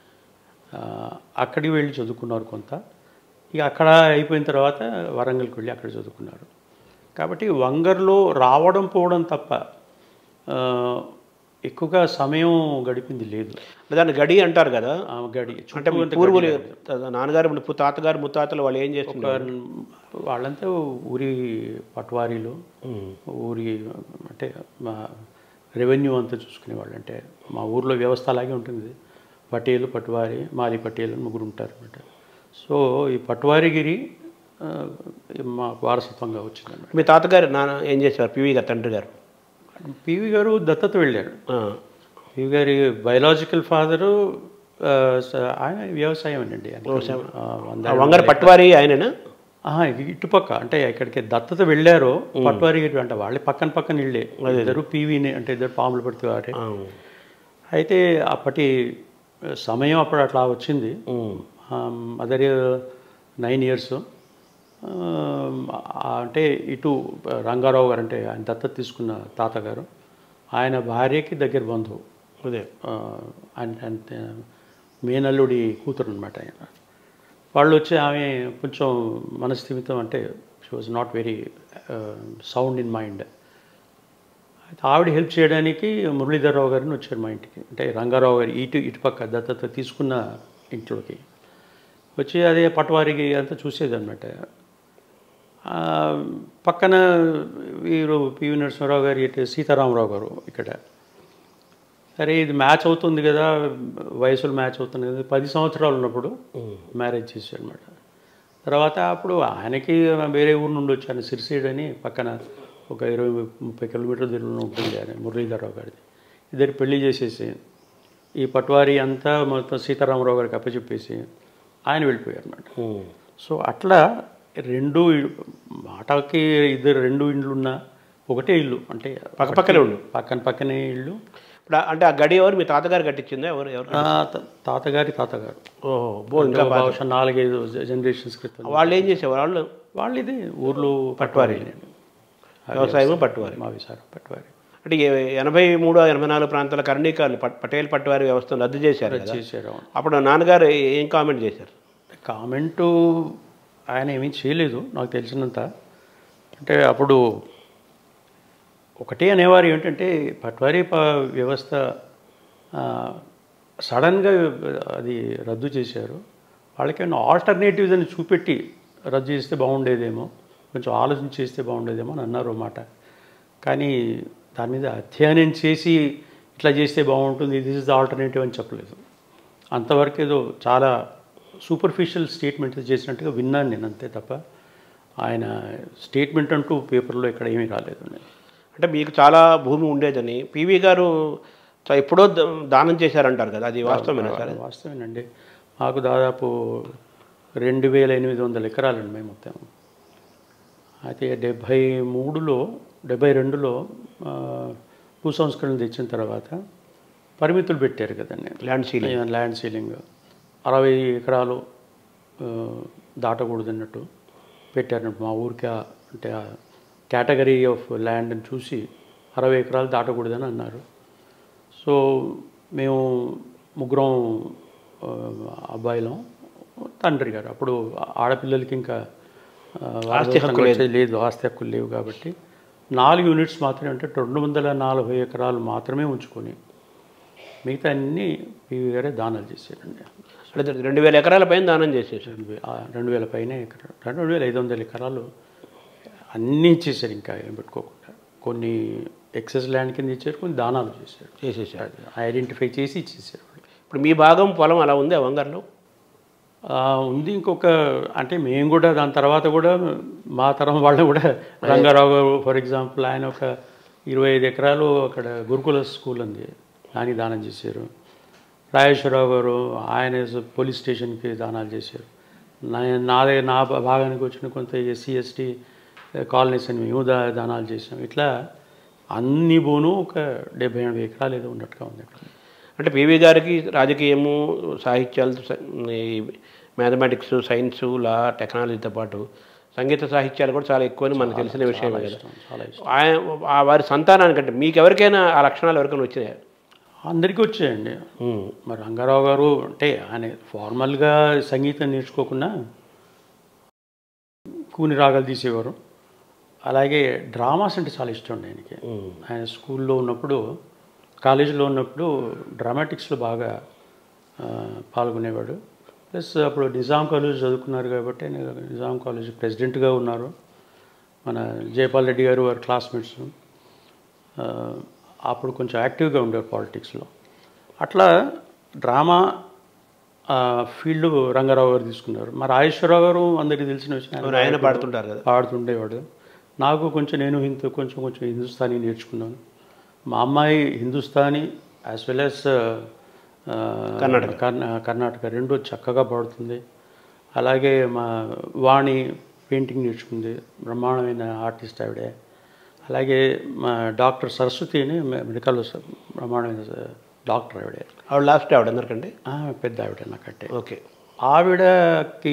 ఆ, అక్కడికి వెళ్ళి చదువుకున్నారు కొంత ఇక అక్కడ అయిపోయిన తర్వాత వరంగల్కి వెళ్ళి అక్కడ చదువుకున్నారు కాబట్టి వంగర్లో రావడం పోవడం తప్ప ఆ, ఎక్కువగా సమయం గడిపింది లేదు దాన్ని గడి అంటారు కదా ఆ గడి అంటే చుట్టూ మీ అంతా పూర్వులు గడి. నాన్నగారు ముప్పు తాతగారు ముత్తాతలు వాళ్ళు ఏం చేస్తున్నారు వాళ్ళంతా ఊరి పట్వారీలు ఊరి అంటే మా రెవెన్యూ అంతా చూసుకునేవాళ్ళు అంటే మా ఊర్లో వ్యవస్థ అలాగే ఉంటుంది పటేలు పట్వారి మాలి పటేలు అని ముగ్గురు ఉంటారు అనమాట సో ఈ పట్వారిగిరి ఆ, మా వారసత్వంగా వచ్చిందన్నమాట మీ తాతగారు నాన్న ఏం చేసేవారు పివి గారు తండ్రి గారు పివి గారు దత్తత వెళ్ళారు ఆ. పివి గారి బయలాజికల్ ఫాదరు ఆయన వ్యవసాయం అండి ఆ వంగర పట్వారి ఆయననా ఇటుపక్క అంటే ఇక్కడికి దత్తత వెళ్ళారో పట్వారి గిరి అంటే వాళ్ళే పక్కన పక్కన ఇళ్ళే ఇద్దరు పీవీని అంటే ఇద్దరు పాములు పడితే వారే ఆ. అయితే అప్పటి సమయం అప్పుడు అట్లా వచ్చింది మదర్ నైన్ ఇయర్స్ అంటే ఇటు రంగారావు గారు అంటే ఆయన దత్తత తీసుకున్న తాతగారు ఆయన భార్యకి దగ్గర బంధువు అదే ఆ, ఆయన ఆయన మేనల్లుడి కూతురు అనమాట ఆయన వాళ్ళు వచ్చి ఆమె కొంచెం మనస్థిమితం అంటే she was not very sound in mind అయితే ఆవిడ హెల్ప్ చేయడానికి మురళీధరరావు గారిని వచ్చారు మా ఇంటికి అంటే రంగారావు గారి ఇటు ఇటుపక్క దత్తత తీసుకున్న ఇంట్లోకి వచ్చి అదే పటవారికి అంతా చూసేదన్నమాట ఆ, పక్కన వీరు పివి నరసింహారావు గారు ఇటు సీతారామరావు గారు ఇక్కడ సరే ఇది మ్యాచ్ అవుతుంది కదా వయసులు మ్యాచ్ అవుతుంది కదా పది సంవత్సరాలు ఉన్నప్పుడు మ్యారేజ్ చేశాడు అనమాట తర్వాత అప్పుడు ఆయనకి వేరే ఊరు నుండి వచ్చాను సిరిసీడ్ అని పక్కన ఒక ఇరవై ముప్పై కిలోమీటర్ల దూరంలో ఉంటుంది ఆయన మురళీధరరావు గారిది ఇద్దరు పెళ్లి చేసేసి ఈ పట్వారి అంతా మొత్తం సీతారామరావు గారికి అప్పచెప్పేసి ఆయన వెళ్ళిపోయారు అనమాట ఉమ్. సో అట్లా రెండు ఇ- మాటకి ఇద్దరు రెండు ఇండ్లు ఉన్నా ఒకటే ఇల్లు అంటే పక్కపక్కనే ఉండు. పక్కన పక్కనే ఇల్లు ఇప్పుడు ఆ- అంటే ఆ గడి ఎవరు మీ తాతగారు కట్టించిందా ఎవరు ఎవరు ఆ, త- తాతగారి తాతగారు ఓహో బో ఇంకా ఇంకా బహుశా నాలుగైదు జనరేషన్స్ క్రితం వాళ్ళు ఏం చేసేవారు వాళ్ళు వాళ్ళు ఇది ఊర్లో పట్వారీ. వ్యవసాయం పట్టువారి మా విసారం పట్టువారి అంటే ఏ- ఎనభై మూడు ఎనభై నాలుగు ప్రాంతాల కర్ణీకాలు పట్- పటేల్ పట్టువారి వ్యవస్థను రద్దు చేశారు కదా చేశారు అవును. అప్పుడు నాన్నగారు ఏం కామెంట్ చేశారు కామెంటు ఆయన ఏమీ చేయలేదు నాకు తెలిసినంత అంటే అప్పుడు ఒకటే అనేవారు ఏంటంటే పట్వారీ ప వ్యవస్థ ఆ, సడన్గా అది రద్దు చేశారు వాళ్ళకేమైనా ఆల్టర్నేటివ్స్ అని చూపెట్టి రద్దు చేస్తే బాగుండేదేమో కొంచెం ఆలోచన చేస్తే బాగుండేదేమో అని అన్నారు మాట కానీ దాని మీద అధ్యయనం చేసి ఇట్లా చేస్తే బాగుంటుంది దిస్ ఇస్ ద ఆల్టర్నేటివ్ అని చెప్పలేదు అంతవరకు ఏదో చాలా సూపర్ఫిషియల్ స్టేట్మెంట్ చేసినట్టుగా విన్నాను నేను అంతే తప్ప ఆయన స్టేట్మెంట్ అంటూ పేపర్లో ఇక్కడ ఏమీ రాలేదు అంటే మీకు చాలా భూమి ఉండేదని పివి గారు చ- ఎప్పుడో ద- దానం చేశారంటారు కదా అది వాస్తవమేనా సార్ వాస్తవేనండి మాకు దాదాపు రెండు వేల ఎనిమిది వందల ఎకరాలండి మేము మొత్తం అయితే డెబ్భై మూడులో డెబ్భై రెండులో ఆ, భూ సంస్కరణ తెచ్చిన తర్వాత పరిమితులు పెట్టారు కదండి ల్యాండ్ సీలింగ్ ల్యాండ్ సీలింగ్ అరవై ఎకరాలు ఆ, దాటకూడదు అన్నట్టు పెట్టారు మా ఊరికి ఆ- అంటే ఆ కేటగిరీ ఆఫ్ ల్యాండ్ని చూసి అరవై ఎకరాలు దాటకూడదని అన్నారు సో మేము ముగ్గురం ఆ, అబ్బాయిలం తండ్రి గారు అప్పుడు ఆడపిల్లలకి ఇంకా ఆ, ఆస్తి హక్కు వారసత్వంగా వచ్చేది లేదు ఆస్తి హక్కులు లేవు కాబట్టి నాలుగు యూనిట్స్ మాత్రమే అంటే రెండు వందల నలభై ఎకరాలు మాత్రమే ఉంచుకొని మిగతా అన్ని పీవీ గారే దానాలు చేశారండి అంటే రెండు వేల ఎకరాల పైన దానం చేసేసారు రెండు వే- ఆ, రెండు వేల పైన ఎకరా రెండు వేల ఐదు వందల ఎకరాలు అన్నీ ఇచ్చేసారు ఇంకా ఏం పెట్టుకోకుండా కొన్ని ఎక్సెస్ ల్యాండ్ కింద ఇచ్చారు కొన్ని దానాలు చేశారు చేసేసారు ఐడెంటిఫై చేసి ఇచ్చేసారు ఇప్పుడు మీ భాగం పొలం అలా ఉంది ఆ వంగర్లో ఆ, ఉంది ఇంకొక అంటే మేము కూడా దాని తర్వాత కూడా మా తరం వాళ్ళు కూడా రంగారావు గారు ఫర్ ఎగ్జాంపుల్ ఆయన ఒక ఇరవై ఐదు ఎకరాలు అక్కడ గురుకుల స్కూల్ ఉంది దానికి దానం చేశారు రాజేశ్వరరావు గారు ఆయన పోలీస్ స్టేషన్కి దానాలు చేశారు నా నా దగ్గర నా భాగానికి వచ్చిన కొంత ఎస్సీ ఎస్టీ కాలనీస్ అని మేము దా దానాలు చేసాం ఇట్లా అన్ని పోను ఒక డెబ్బై ఎనభై ఎకరాలు ఏదో ఉన్నట్టుగా ఉంది అక్కడ అంటే పివి గారికి రాజకీయము సాహిత్యాలు స- ఈ మ్యాథమెటిక్స్ సైన్స్ లా టెక్నాలజీతో పాటు సంగీత సాహిత్యాలు కూడా చాలా ఎక్కువని మనకు తెలిసిన విషయమే కదా ఇష్టం, చాలా ఇష్టం ఆయన ఆ వారి సంతానానికంటే మీకు ఎవరికైనా ఆ లక్షణాలు ఎవరికైనా వచ్చినాయా అందరికీ వచ్చాయండి మరి రంగారావు గారు అంటే ఆయన ఫార్మల్గా సంగీతం నేర్చుకోకుండా కూని రాగాలు తీసేవారు అలాగే డ్రామాస్ అంటే చాలా ఇష్టం అండి ఆయనకి ఆయన స్కూల్లో ఉన్నప్పుడు కాలేజీలో ఉన్నప్పుడు డ్రామాటిక్స్లో బాగా ఆ, పాల్గొనేవాడు ప్లస్ అప్పుడు నిజాం కాలేజ్ చదువుకున్నారు కాబట్టి ఆయన నిజాం కాలేజ్ ప్రెసిడెంట్గా ఉన్నారు మన జయపాల్ రెడ్డి గారు వారి క్లాస్మేట్స్ ఆ, అప్పుడు కొంచెం యాక్టివ్గా ఉండేవారు పాలిటిక్స్లో అట్లా డ్రామా ఫీల్డ్ రంగారావు గారు తీసుకున్నారు మరి రాజేశ్వరరావు గారు అందరికీ తెలిసిన విషయం అవును, ఆయన పాడుతుంటారు కదా పాడుతుండేవాడు నాకు కొంచెం నేను హిందూ కొంచెం కొంచెం హిందుస్థానీ నేర్చుకున్నాను మా అమ్మాయి Hindustani as well as Karnataka. Karnataka రెండు చక్కగా పాడుతుంది అలాగే మా వాణి పెయింటింగ్ నేర్చుకుంది బ్రహ్మాండమైన ఆర్టిస్ట్ ఆవిడే అలాగే మా డాక్టర్ సరస్వతి అని మె- మెడికల్ స- బ్రహ్మాండమైన స- డాక్టర్ ఆవిడే ఆవిడ లాస్ట్ ఆవిడ అందరికంటే ఆమె పెద్ద ఆవిడ నాకంటే ఓకే ఆవిడకి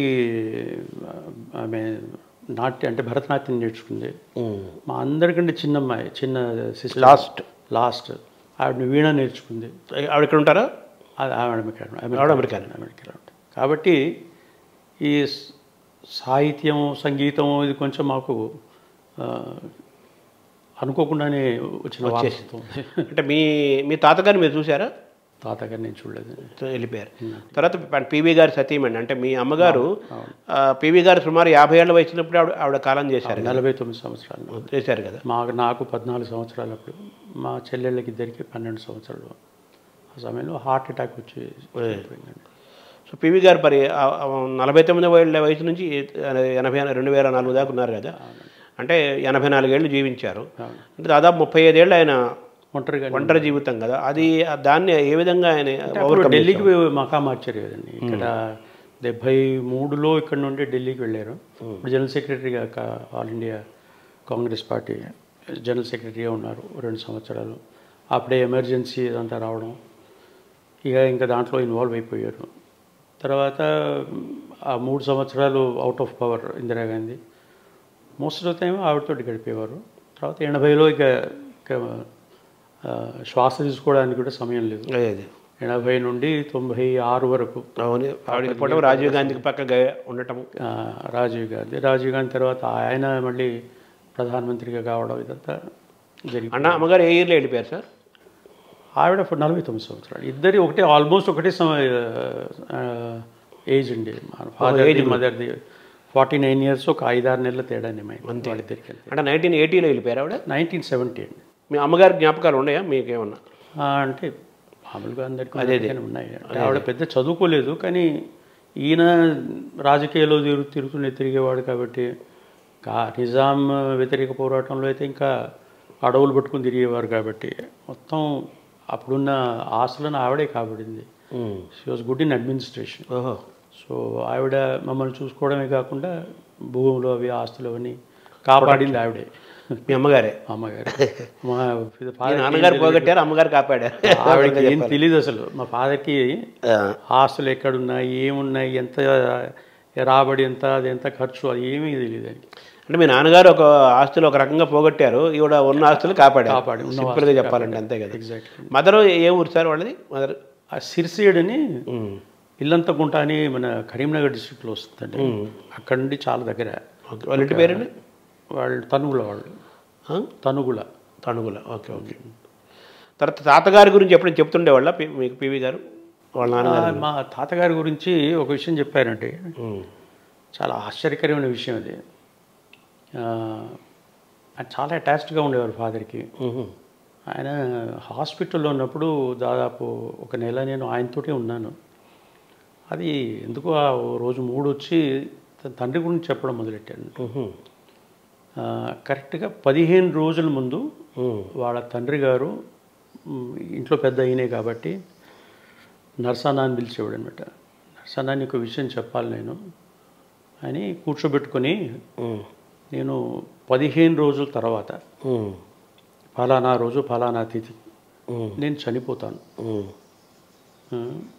ఆమె నాట్యం అంటే భరతనాట్యం నేర్చుకుంది మా అందరికంటే చిన్న అమ్మాయి చిన్న సిస్టర్ లాస్ట్ లాస్ట్ ఆవిడ వీణ నేర్చుకుంది ఆవిడ ఇక్కడ ఉంటారా అది ఆవిడ అమెరికా ఆవిడ అమెరికానే. అమెరికాలో ఉంటుంది కాబట్టి ఈ స- సాహిత్యం సంగీతం ఇది కొంచెం మాకు ఆ, అనుకోకుండానే వచ్చిన వారసత్వం అంటే మీ మీ తాతగారిని మీరు చూసారా తాతగారు నేను చూడలేదు వెళ్ళిపోయారు తర్వాత పివి గారి సతీమణి అంటే మీ అమ్మగారు ఆ, పివి గారు సుమారు యాభై ఏళ్ళ వయసున్నప్పుడు ఆవిడ ఆవిడ కాలం చేశారు కదా. నలభై తొమ్మిది సంవత్సరాలు చేశారు కదా మాకు నాకు పద్నాలుగు సంవత్సరాలు అప్పుడు మా చెల్లెళ్ళకి ఇద్దరికి పన్నెండు సంవత్సరాలు ఆ సమయంలో హార్ట్ అటాక్ వచ్చి చనిపోయిందండి సో పివి గారు మరి ఆ- ఆ నలభై తొమ్మిది ఏళ్ళ వయసు నుంచి ఎనభై రెండు వేల నాలుగు దాకా ఉన్నారు కదా అంటే ఎనభై నాలుగేళ్ళు జీవించారు అవును. అంటే దాదాపు ముప్పై ఐదేళ్ళు ఆయన ఒంటరిగా ఒంటరి జీవితం కదా అది దాన్ని ఏ విధంగా ఆయన అప్పుడు overcome ఢిల్లీకి మకా మార్చారు కదండి ఇక్కడ డెబ్భై మూడులో ఇక్కడ నుండి ఢిల్లీకి వెళ్ళారు ఇప్పుడు జనరల్ సెక్రటరీగా కా- all India Congress party general సెక్రటరీగా ఉన్నారు రెండు సంవత్సరాలు అప్పుడే ఎమర్జెన్సీ అంతా రావడం ఇక ఇంకా దాంట్లో ఇన్వాల్వ్ అయిపోయారు తర్వాత ఆ మూడు సంవత్సరాలు out of power Indira Gandhi most of time ఆవిడతోటి గడిపేవారు తర్వాత ఎనభైలో ఇక ఇక ఆ, శ్వాస తీసుకోవడానికి కూడా సమయం లేదు అదే అదే ఎనభై నుండి తొంభై ఆరు వరకు అవును ఆవిడకి పుట్టడం రాజీవ్ గాంధీకి పక్కగా ఉండటం ఆ, రాజీవ్ గాంధీ రాజీవ్ గాంధీ తర్వాత ఆయన మళ్ళీ ప్రధానమంత్రిగా కావడం ఇదంతా జరిగింది అన్న అమ్మగారు ఏ ఇయర్లో వెళ్ళిపోయారు సార్ ఆవిడ ఇప్పుడు నలభై తొమ్మిది సంవత్సరాలు ఇద్దరి ఒకటే ఆల్మోస్ట్ ఒకటే ఏజ్ అండి ఫాదర్ మదర్ది ఫార్టీ నైన్ ఇయర్స్ ఒక ఐదారు నెలల తేడా అంతే వాళ్ళిద్దరికి అంటే నైన్టీన్ ఎయిటీలో వెళ్ళిపోయారు ఆవిడ నైన్టీన్ సెవెంటీ అండి మీ అమ్మగారి జ్ఞాపకాలు ఉన్నాయా మీకేమన్నా ఆ, అంటే మామూలుగా అందరికీ ఉన్నట్టుగానే ఉన్నాయి అంటే ఆవిడ పెద్ద చదువుకోలేదు కానీ ఈయన రాజకీయాల్లో తిరుగు తిరుగుతుండే తిరిగేవాడు కాబట్టి కా నిజాం వ్యతిరేక పోరాటంలో అయితే ఇంకా అడవులు పట్టుకుని తిరిగేవారు కాబట్టి మొత్తం అప్పుడున్న ఆస్తులను ఆవిడే కాబడింది she was good in administration ఓహో సో ఆవిడ మమ్మల్ని చూసుకోవడమే కాకుండా భూములు అవి ఆస్తులు అవన్నీ కాపాడింది ఆవిడే మీ అమ్మగారే అమ్మగారు మా మీ father కి నాన్నగారు పోగొట్టారు అమ్మగారు కాపాడారు ఆవిడకి ఏం తెలియదు అసలు మా ఫాదర్కి ఆస్తులు ఎక్కడున్నాయి ఏమున్నాయి ఎంత రాబడి ఎంత అది ఎంత ఖర్చు అది ఏమీ తెలియదు అని అంటే మీ నాన్నగారు ఒక ఆస్తులు ఒక రకంగా పోగొట్టారు ఈవిడ ఉన్న ఆస్తులు కాపాడారు కాపాడి, ఉన్న సింపుల్గా చెప్పాలంటే అంతే కదా ఎగ్జాక్ట్లీ మదర్ ఏ ఊరు సార్ వాళ్ళది మదర్ ఆ సిరిసేడ్ అని ఇల్లంత గుంట అని మన కరీంనగర్ డిస్ట్రిక్ట్లో వస్తుందండి అక్కడ నుండి చాలా దగ్గర ఓకే వాళ్ళ ఇంటి పేరండి వాళ్ళు తనుగుల వాళ్ళు ఆ? తనుగుల తణుగుల ఓకే ఓకే తర్వాత తాతగారి గురించి ఎప్పుడైనా చెప్తుండేవాళ్ళ పి- మీకు పివి గారు వాళ్ళ నాన్నగారు ఆ, మా తాతగారి గురించి ఒక విషయం చెప్పారంటే ఉమ్. చాలా ఆశ్చర్యకరమైన విషయం అది ఆ, ఆయన చాలా అటాచ్డ్గా ఉండేవారు ఫాదర్కి ఉహు. ఆయన హాస్పిటల్లో ఉన్నప్పుడు దాదాపు ఒక నెల నేను ఆయనతోటే ఉన్నాను అది ఎందుకో ఆ ఓ రోజు మూడు వచ్చి తన తండ్రి గురించి చెప్పడం మొదలెట్టాను ఉహు. ఆ, కరెక్ట్గా పదిహేను రోజుల ముందు ఉమ్. వాళ్ళ తండ్రి గారు మ్, ఇంట్లో పెద్ద అయినే కాబట్టి నర్సానా అని పిలిచేవాడు అనమాట నర్సానా నీకు విషయం చెప్పాలి నేను అని కూర్చోబెట్టుకొని ఉమ్. నేను పదిహేను రోజుల తర్వాత ఉమ్. ఫలానా రోజు ఫలానా తిథి ఉమ్. నేను చనిపోతాను ఉమ్. ఆ,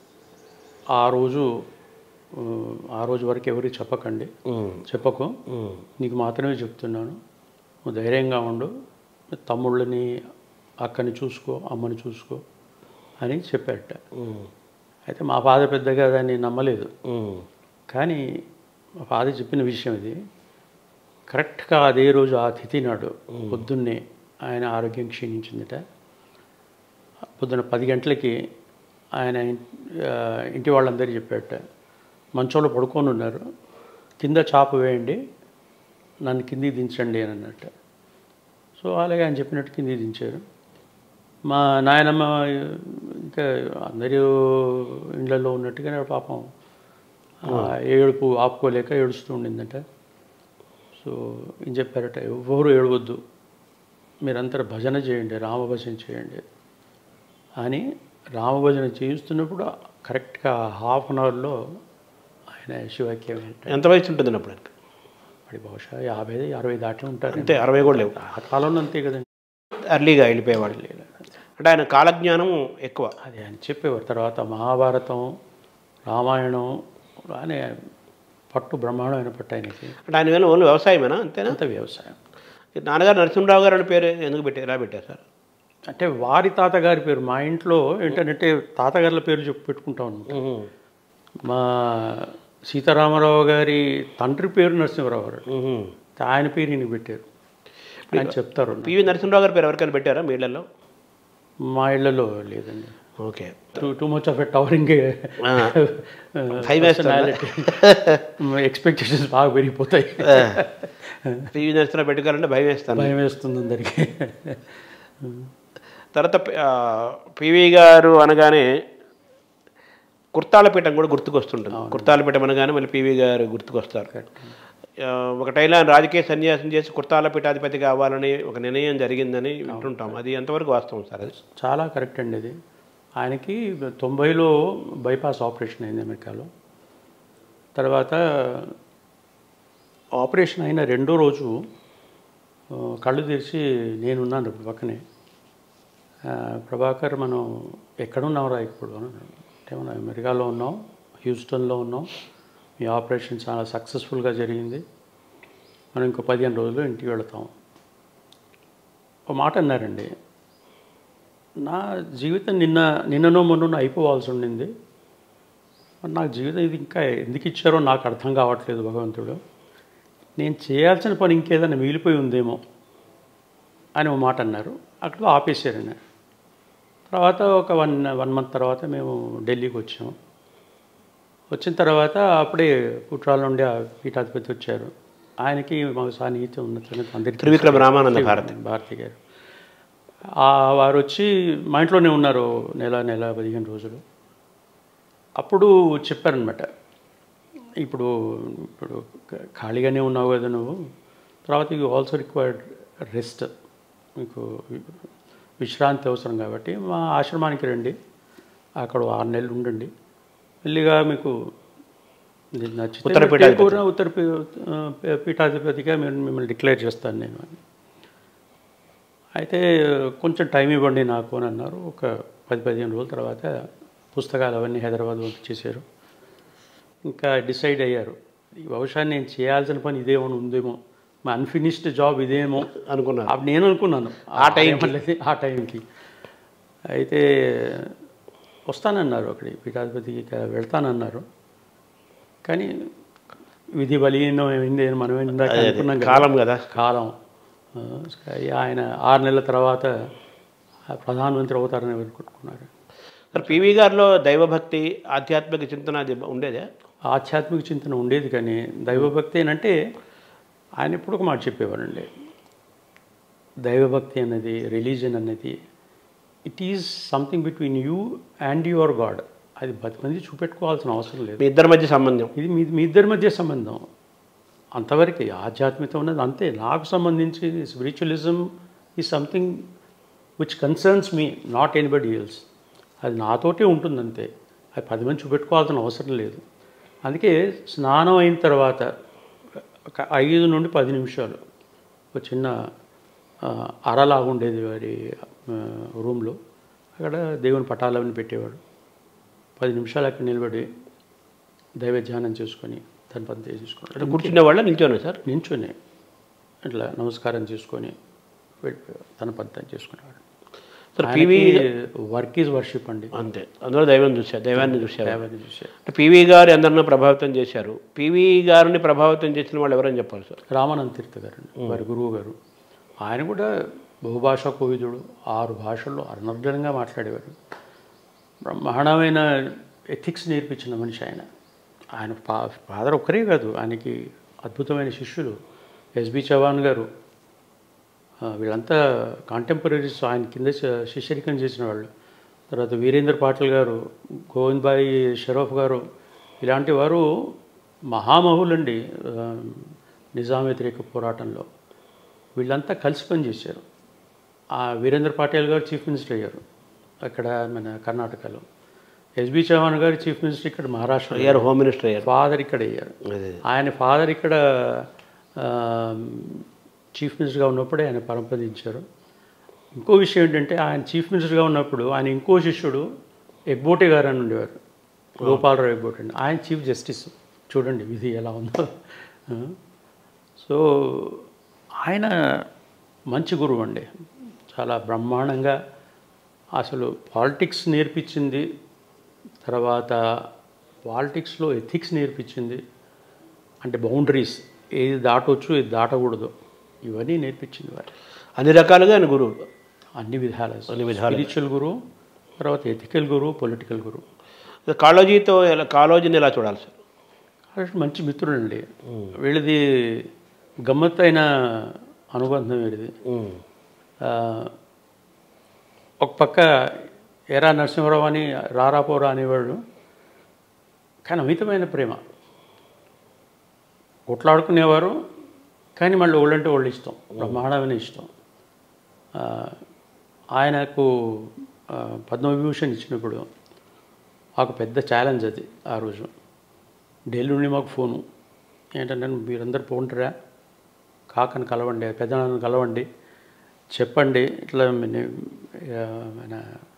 ఆ రోజు ఆ, ఆ రోజు వరకు ఎవరికి చెప్పకండి ఉమ్. చెప్పకు ఉమ్. నీకు మాత్రమే చెప్తున్నాను నువ్వు ధైర్యంగా ఉండు తమ్ముళ్ళని అక్కని చూసుకో అమ్మని చూసుకో అని చెప్పాట ఉమ్. అయితే మా ఫాదర్ పెద్దగా దాన్ని నమ్మలేదు ఉమ్. కానీ మా ఫాదర్ చెప్పిన విషయం ఇది కరెక్ట్గా అదే రోజు ఆ తిథి నాడు పొద్దున్నే ఆయన ఆరోగ్యం క్షీణించిందట పొద్దున పది గంటలకి ఆయన ఇన్- ఆ, ఇంటి వాళ్ళందరూ చెప్పారట మంచంలో పడుకొని ఉన్నారు కింద చాప వేయండి నన్ను కిందికి దించండి అని అన్నట్టు సో అలాగే ఆయన చెప్పినట్టు కిందికి దించారు మా నాయనమ్మ ఇంకా అందరూ ఇళ్ళల్లో ఉన్నట్టుగానే పాపం ఆ ఏడుపు ఆపుకోలేక ఏడుస్తూ ఉండిందట సో ఏం చెప్పారట ఎవరు ఏడవద్దు మీరంతా భజన చేయండి రామభజన చేయండి అని రామభజన చేయిస్తున్నప్పుడు కరెక్ట్గా హాఫ్ అన్ అవర్లో ఆయన శివాక్యం ఏంటంటే ఎంత వయసు ఉంటుంది అప్పుడు ఆయనకి? మరి బహుశా యాభై అరవై దాటి ఉంటారు అంతే అరవై కూడా లేవు ఆ కాలంలో అంతే కదండి అర్లీగా వెళ్ళిపోయేవాడు అంటే ఆయన కాలజ్ఞానం ఎక్కువ అది ఆయన చెప్పేవారు తర్వాత మహాభారతం రామాయణం అనే పట్టు బ్రహ్మాండమైన పట్టు ఆయనకి అంటే ఆయన వేళ ఓన్లీ వ్యవసాయమేనా అంతేనా అంత వ్యవసాయం నాన్నగారు నరసింహరావు గారు అనే పేరు ఎందుకు పెట్టారు ఎలా పెట్టారు సార్ అంటే వారి తాతగారి పేరు మా ఇంట్లో ఏంటంటే తాతగారుల పేరు చెప్పి పెట్టుకుంటాం అన్నమాట మా సీతారామరావు గారి తండ్రి పేరు నరసింహరావు గారు ఆయన పేరు ఈయనకి పెట్టారు ఆయన చెప్తారు పివి నరసింహరావు గారి పేరు ఎవరికైనా పెట్టారా మీ ఇళ్లలో మా ఇళ్లలో లేదండి okay too too much of a towering భయం వేస్తుందా? ఎక్స్పెక్టేషన్స్ బాగా పెరిగిపోతాయి పివి నరసింహరావు పెట్టుకోవాలంటే భయం వేస్తాను భయం వేస్తుంది అందరికీ తర్వాత ఆ, పివి గారు అనగానే కుర్తాలపీఠం కూడా గుర్తుకొస్తుంటుంది కుర్తాలపీఠం అనగానే మళ్ళీ పివి గారు గుర్తుకొస్తారు ఆ, ఒక టైంలో ఆయన రాజకీయ సన్యాసం చేసి కుర్తాల పీఠాధిపతి కావాలని ఒక నిర్ణయం జరిగిందని వింటుంటాం అది ఎంతవరకు వాస్తవం సార్ అది చాలా కరెక్ట్ అండి అది ఆయనకి తొంభైలో బైపాస్ ఆపరేషన్ అయింది అమెరికాలో తర్వాత ఆపరేషన్ అయిన రెండో రోజు ఆ, కళ్ళు తెరిచి నేనున్నాను ఇప్పుడు పక్కనే ఆ, ప్రభాకర్ మనం ఎక్కడున్నావురా ఇప్పుడు అని అన్నాడు. అంటే మనం అమెరికాలో ఉన్నాం హ్యూస్టన్లో ఉన్నాం మీ ఆపరేషన్ చాలా సక్సెస్ఫుల్గా జరిగింది మనం ఇంకో పదిహేను రోజులు ఇంటికి వెళతాం ఒక మాట అన్నారండి నా జీవితం నిన్న నిన్ననో మొన్ననో అయిపోవాల్సి ఉండింది మరి నాకు జీవితం ఇది ఇంకా ఎందుకు ఇచ్చారో నాకు అర్థం కావట్లేదు భగవంతుడు నేను చేయాల్సిన పని ఇంకేదైనా మిగిలిపోయి ఉందేమో అని ఒక మాట అన్నారు అక్కడ ఆపేశారని తర్వాత ఒక వన్ వన్ మంత్ తర్వాత మేము ఢిల్లీకి వచ్చాము వచ్చిన తర్వాత అప్పుడే కుట్రాల నుండి ఆ పీఠాధిపతి వచ్చారు ఆయనకి మాకు సాన్నిహిత్యం ఉన్నట్టు అందరికీ త్రివిక్రమ రామానంద భారతి భారతి గారు ఆ వారు వచ్చి మా ఇంట్లోనే ఉన్నారు నెల నెల పదిహేను రోజులు అప్పుడు చెప్పారనమాట ఇప్పుడు ఇప్పుడు ఖ- ఖాళీగానే ఉన్నావు కదా నువ్వు తర్వాత యూ ఆల్సో రిక్వైర్డ్ రెస్ట్ మీకు విశ్రాంతి అవసరం కాబట్టి మా ఆశ్రమానికి రండి అక్కడ ఆరు నెలలు ఉండండి మెల్లిగా మీకు ఇది నచ్చితే ఉత్తర మీరు పీఠాధిపతి. కూడా ఉత్తర పీ- ఆ, పీఠాధిపతిగా మీరు మిమ్మల్ని డిక్లేర్ చేస్తాను నేను అని అయితే కొంచెం టైం ఇవ్వండి నాకు అని అన్నారు ఒక పది పదిహేను రోజుల తర్వాత పుస్తకాలు అవన్నీ హైదరాబాద్ పంపించేశారు ఇంకా డిసైడ్ అయ్యారు ఈ బహుశా నేను చేయాల్సిన పని ఇదేమో ఉందేమో మా అన్ఫినిష్డ్ జాబ్ ఇదేమో అనుకున్నారు అప్పుడు నేను అనుకున్నాను ఆ టైంకి. ఏమన్నది ఆ టైంకి అయితే వస్తానన్నారు అక్కడికి పీఠాధిపతికి ఇక వెళ్తానన్నారు కానీ విధి బలీనం ఏమైంది అని మనం ఇందాక అదే, అదే. అనుకున్నాం కదా. కాలం కదా కాలం ఆ, ఆయన ఆరు నెలల తర్వాత ఆ ప్రధానమంత్రి అవుతారని అనుకుంటున్నారు సార్ పివి గారిలో దైవభక్తి ఆధ్యాత్మిక చింతన అది ఉండేదే ఆధ్యాత్మిక చింతన ఉండేది కానీ దైవభక్తి అని అంటే ఆయన ఎప్పుడు ఒక మాట చెప్పేవారండి దైవభక్తి అన్నది రిలీజన్ అన్నది it is something between you and your God అది పది మంది చూపెట్టుకోవాల్సిన అవసరం లేదు మీ ఇద్దరి మధ్య సంబంధం ఇది మీ మీ ఇద్దరి మధ్య సంబంధం అంతవరకు ఆధ్యాత్మికత ఉన్నది అంతే నాకు సంబంధించి spiritualism is something which concerns me not anybody else అది నాతోటే ఉంటుంది అంతే అది పది మంది చూపెట్టుకోవాల్సిన అవసరం లేదు అందుకే స్నానం అయిన తర్వాత ఒక ఐదు నుండి పది నిమిషాలు ఒక చిన్న ఆ, అరలాగా ఉండేది వారి ఆ, రూమ్లో అక్కడ దేవుని పటాలవన్నీ పెట్టేవాడు పది నిమిషాలు అక్కడ నిలబడి దైవ ధ్యానం చేసుకొని తన పని చేసుకొని అంటే కూర్చునే వాళ్ళ నిల్చోనే సార్ నించుని ఇట్లా నమస్కారం చేసుకొని వెళ్ళిపోయాడు తన పని తను చేసుకునేవాడు sir PV work is worship అండి అంతే అందులో దైవం చూశారు దైవాన్ని చూశారు దేవాన్ని చూసే అంటే పివి గారు ఎందరినో ప్రభావితం చేశారు పివి గారిని ప్రభావితం చేసిన వాళ్ళు ఎవరని చెప్పాలి సార్ రామానంద తీర్థ గారు వారి గురువు గారు ఆయన కూడా బహుభాషా కోవిదుడు ఆరు భాషల్లో అనర్గళంగా మాట్లాడేవారు బ్రహ్మాండమైన ఎథిక్స్ నేర్పించిన మనిషి ఆయన ఆయన ఫా ఫాదర్ ఒక్కరే కాదు ఆయనకి అద్భుతమైన శిష్యులు ఎస్బి చవాన్ గారు ఆ, వీళ్ళంతా కాంటెంపరీస్ ఆయన కింద శ- శిష్యరికం చేసిన వాళ్ళు తర్వాత వీరేంద్ర పాటిల్ గారు గోవింద్ బాయి షరఫ్ గారు ఇలాంటి వారు మహామహులండి ఆ, నిజాం వ్యతిరేక పోరాటంలో వీళ్ళంతా కలిసి పనిచేశారు ఆ వీరేంద్ర పాటిల్ గారు చీఫ్ మినిస్టర్ అయ్యారు అక్కడ మన కర్ణాటకలో ఎస్బి చౌహాన్ గారు చీఫ్ మినిస్టర్ ఇక్కడ మహారాష్ట్ర అయ్యారు హోమ్ మినిస్టర్ అయ్యారు ఫాదర్ ఇక్కడ అయ్యారు అదే ఆయన ఫాదర్ ఇక్కడ ఆ, చీఫ్ మినిస్టర్గా ఉన్నప్పుడే ఆయన పరంపదించారు ఇంకో విషయం ఏంటంటే ఆయన చీఫ్ మినిస్టర్గా ఉన్నప్పుడు ఆయన ఇంకో శిష్యుడు ఎగ్బోటే గారు అని ఉండేవారు గోపాలరావు ఎగ్బోటే అని ఆయన చీఫ్ జస్టిస్ చూడండి విధి ఎలా ఉందో ఆ. సో ఆయన మంచి గురువు అండి చాలా బ్రహ్మాండంగా అసలు పాలిటిక్స్ నేర్పించింది తర్వాత పాలిటిక్స్లో ఎథిక్స్ నేర్పించింది అంటే బౌండరీస్ ఏది దాటవచ్చు ఏది దాటకూడదు ఇవన్నీ నేర్పించింది వారు అన్ని రకాలుగా ఆయన గురువు అన్ని విధాల అన్ని విధాలుగా. స్పిరిచువల్ గురువు తర్వాత ఎథికల్ గురువు పొలిటికల్ గురువు కాళోజీతో ఎలా కాళోజీని ఎలా చూడాలి సార్ కాబట్టి మంచి మిత్రుడండి వీళ్ళది గమ్మత్తైన అనుబంధం వీడిది ఆ, ఒక పక్క ఎరా నరసింహరావు అని రారాపోరా అనేవాళ్ళు కానీ అమితమైన ప్రేమ కొట్లాడుకునేవారు కానీ మళ్ళీ వాళ్ళంటే వాళ్ళు ఇష్టం బ్రహ్మాండమైన ఇష్టం ఆ, ఆయనకు ఆ, పద్మవిభూషణ్ ఇచ్చినప్పుడు మాకు పెద్ద ఛాలెంజ్ అది ఆ రోజు ఢిల్లీ నుండి మాకు ఫోను ఏంటంటే మీరందరూ పోంటారా కాకని కలవండి పెద్దనాన్నని కలవండి చెప్పండి ఇట్లా మన- ఆ, మన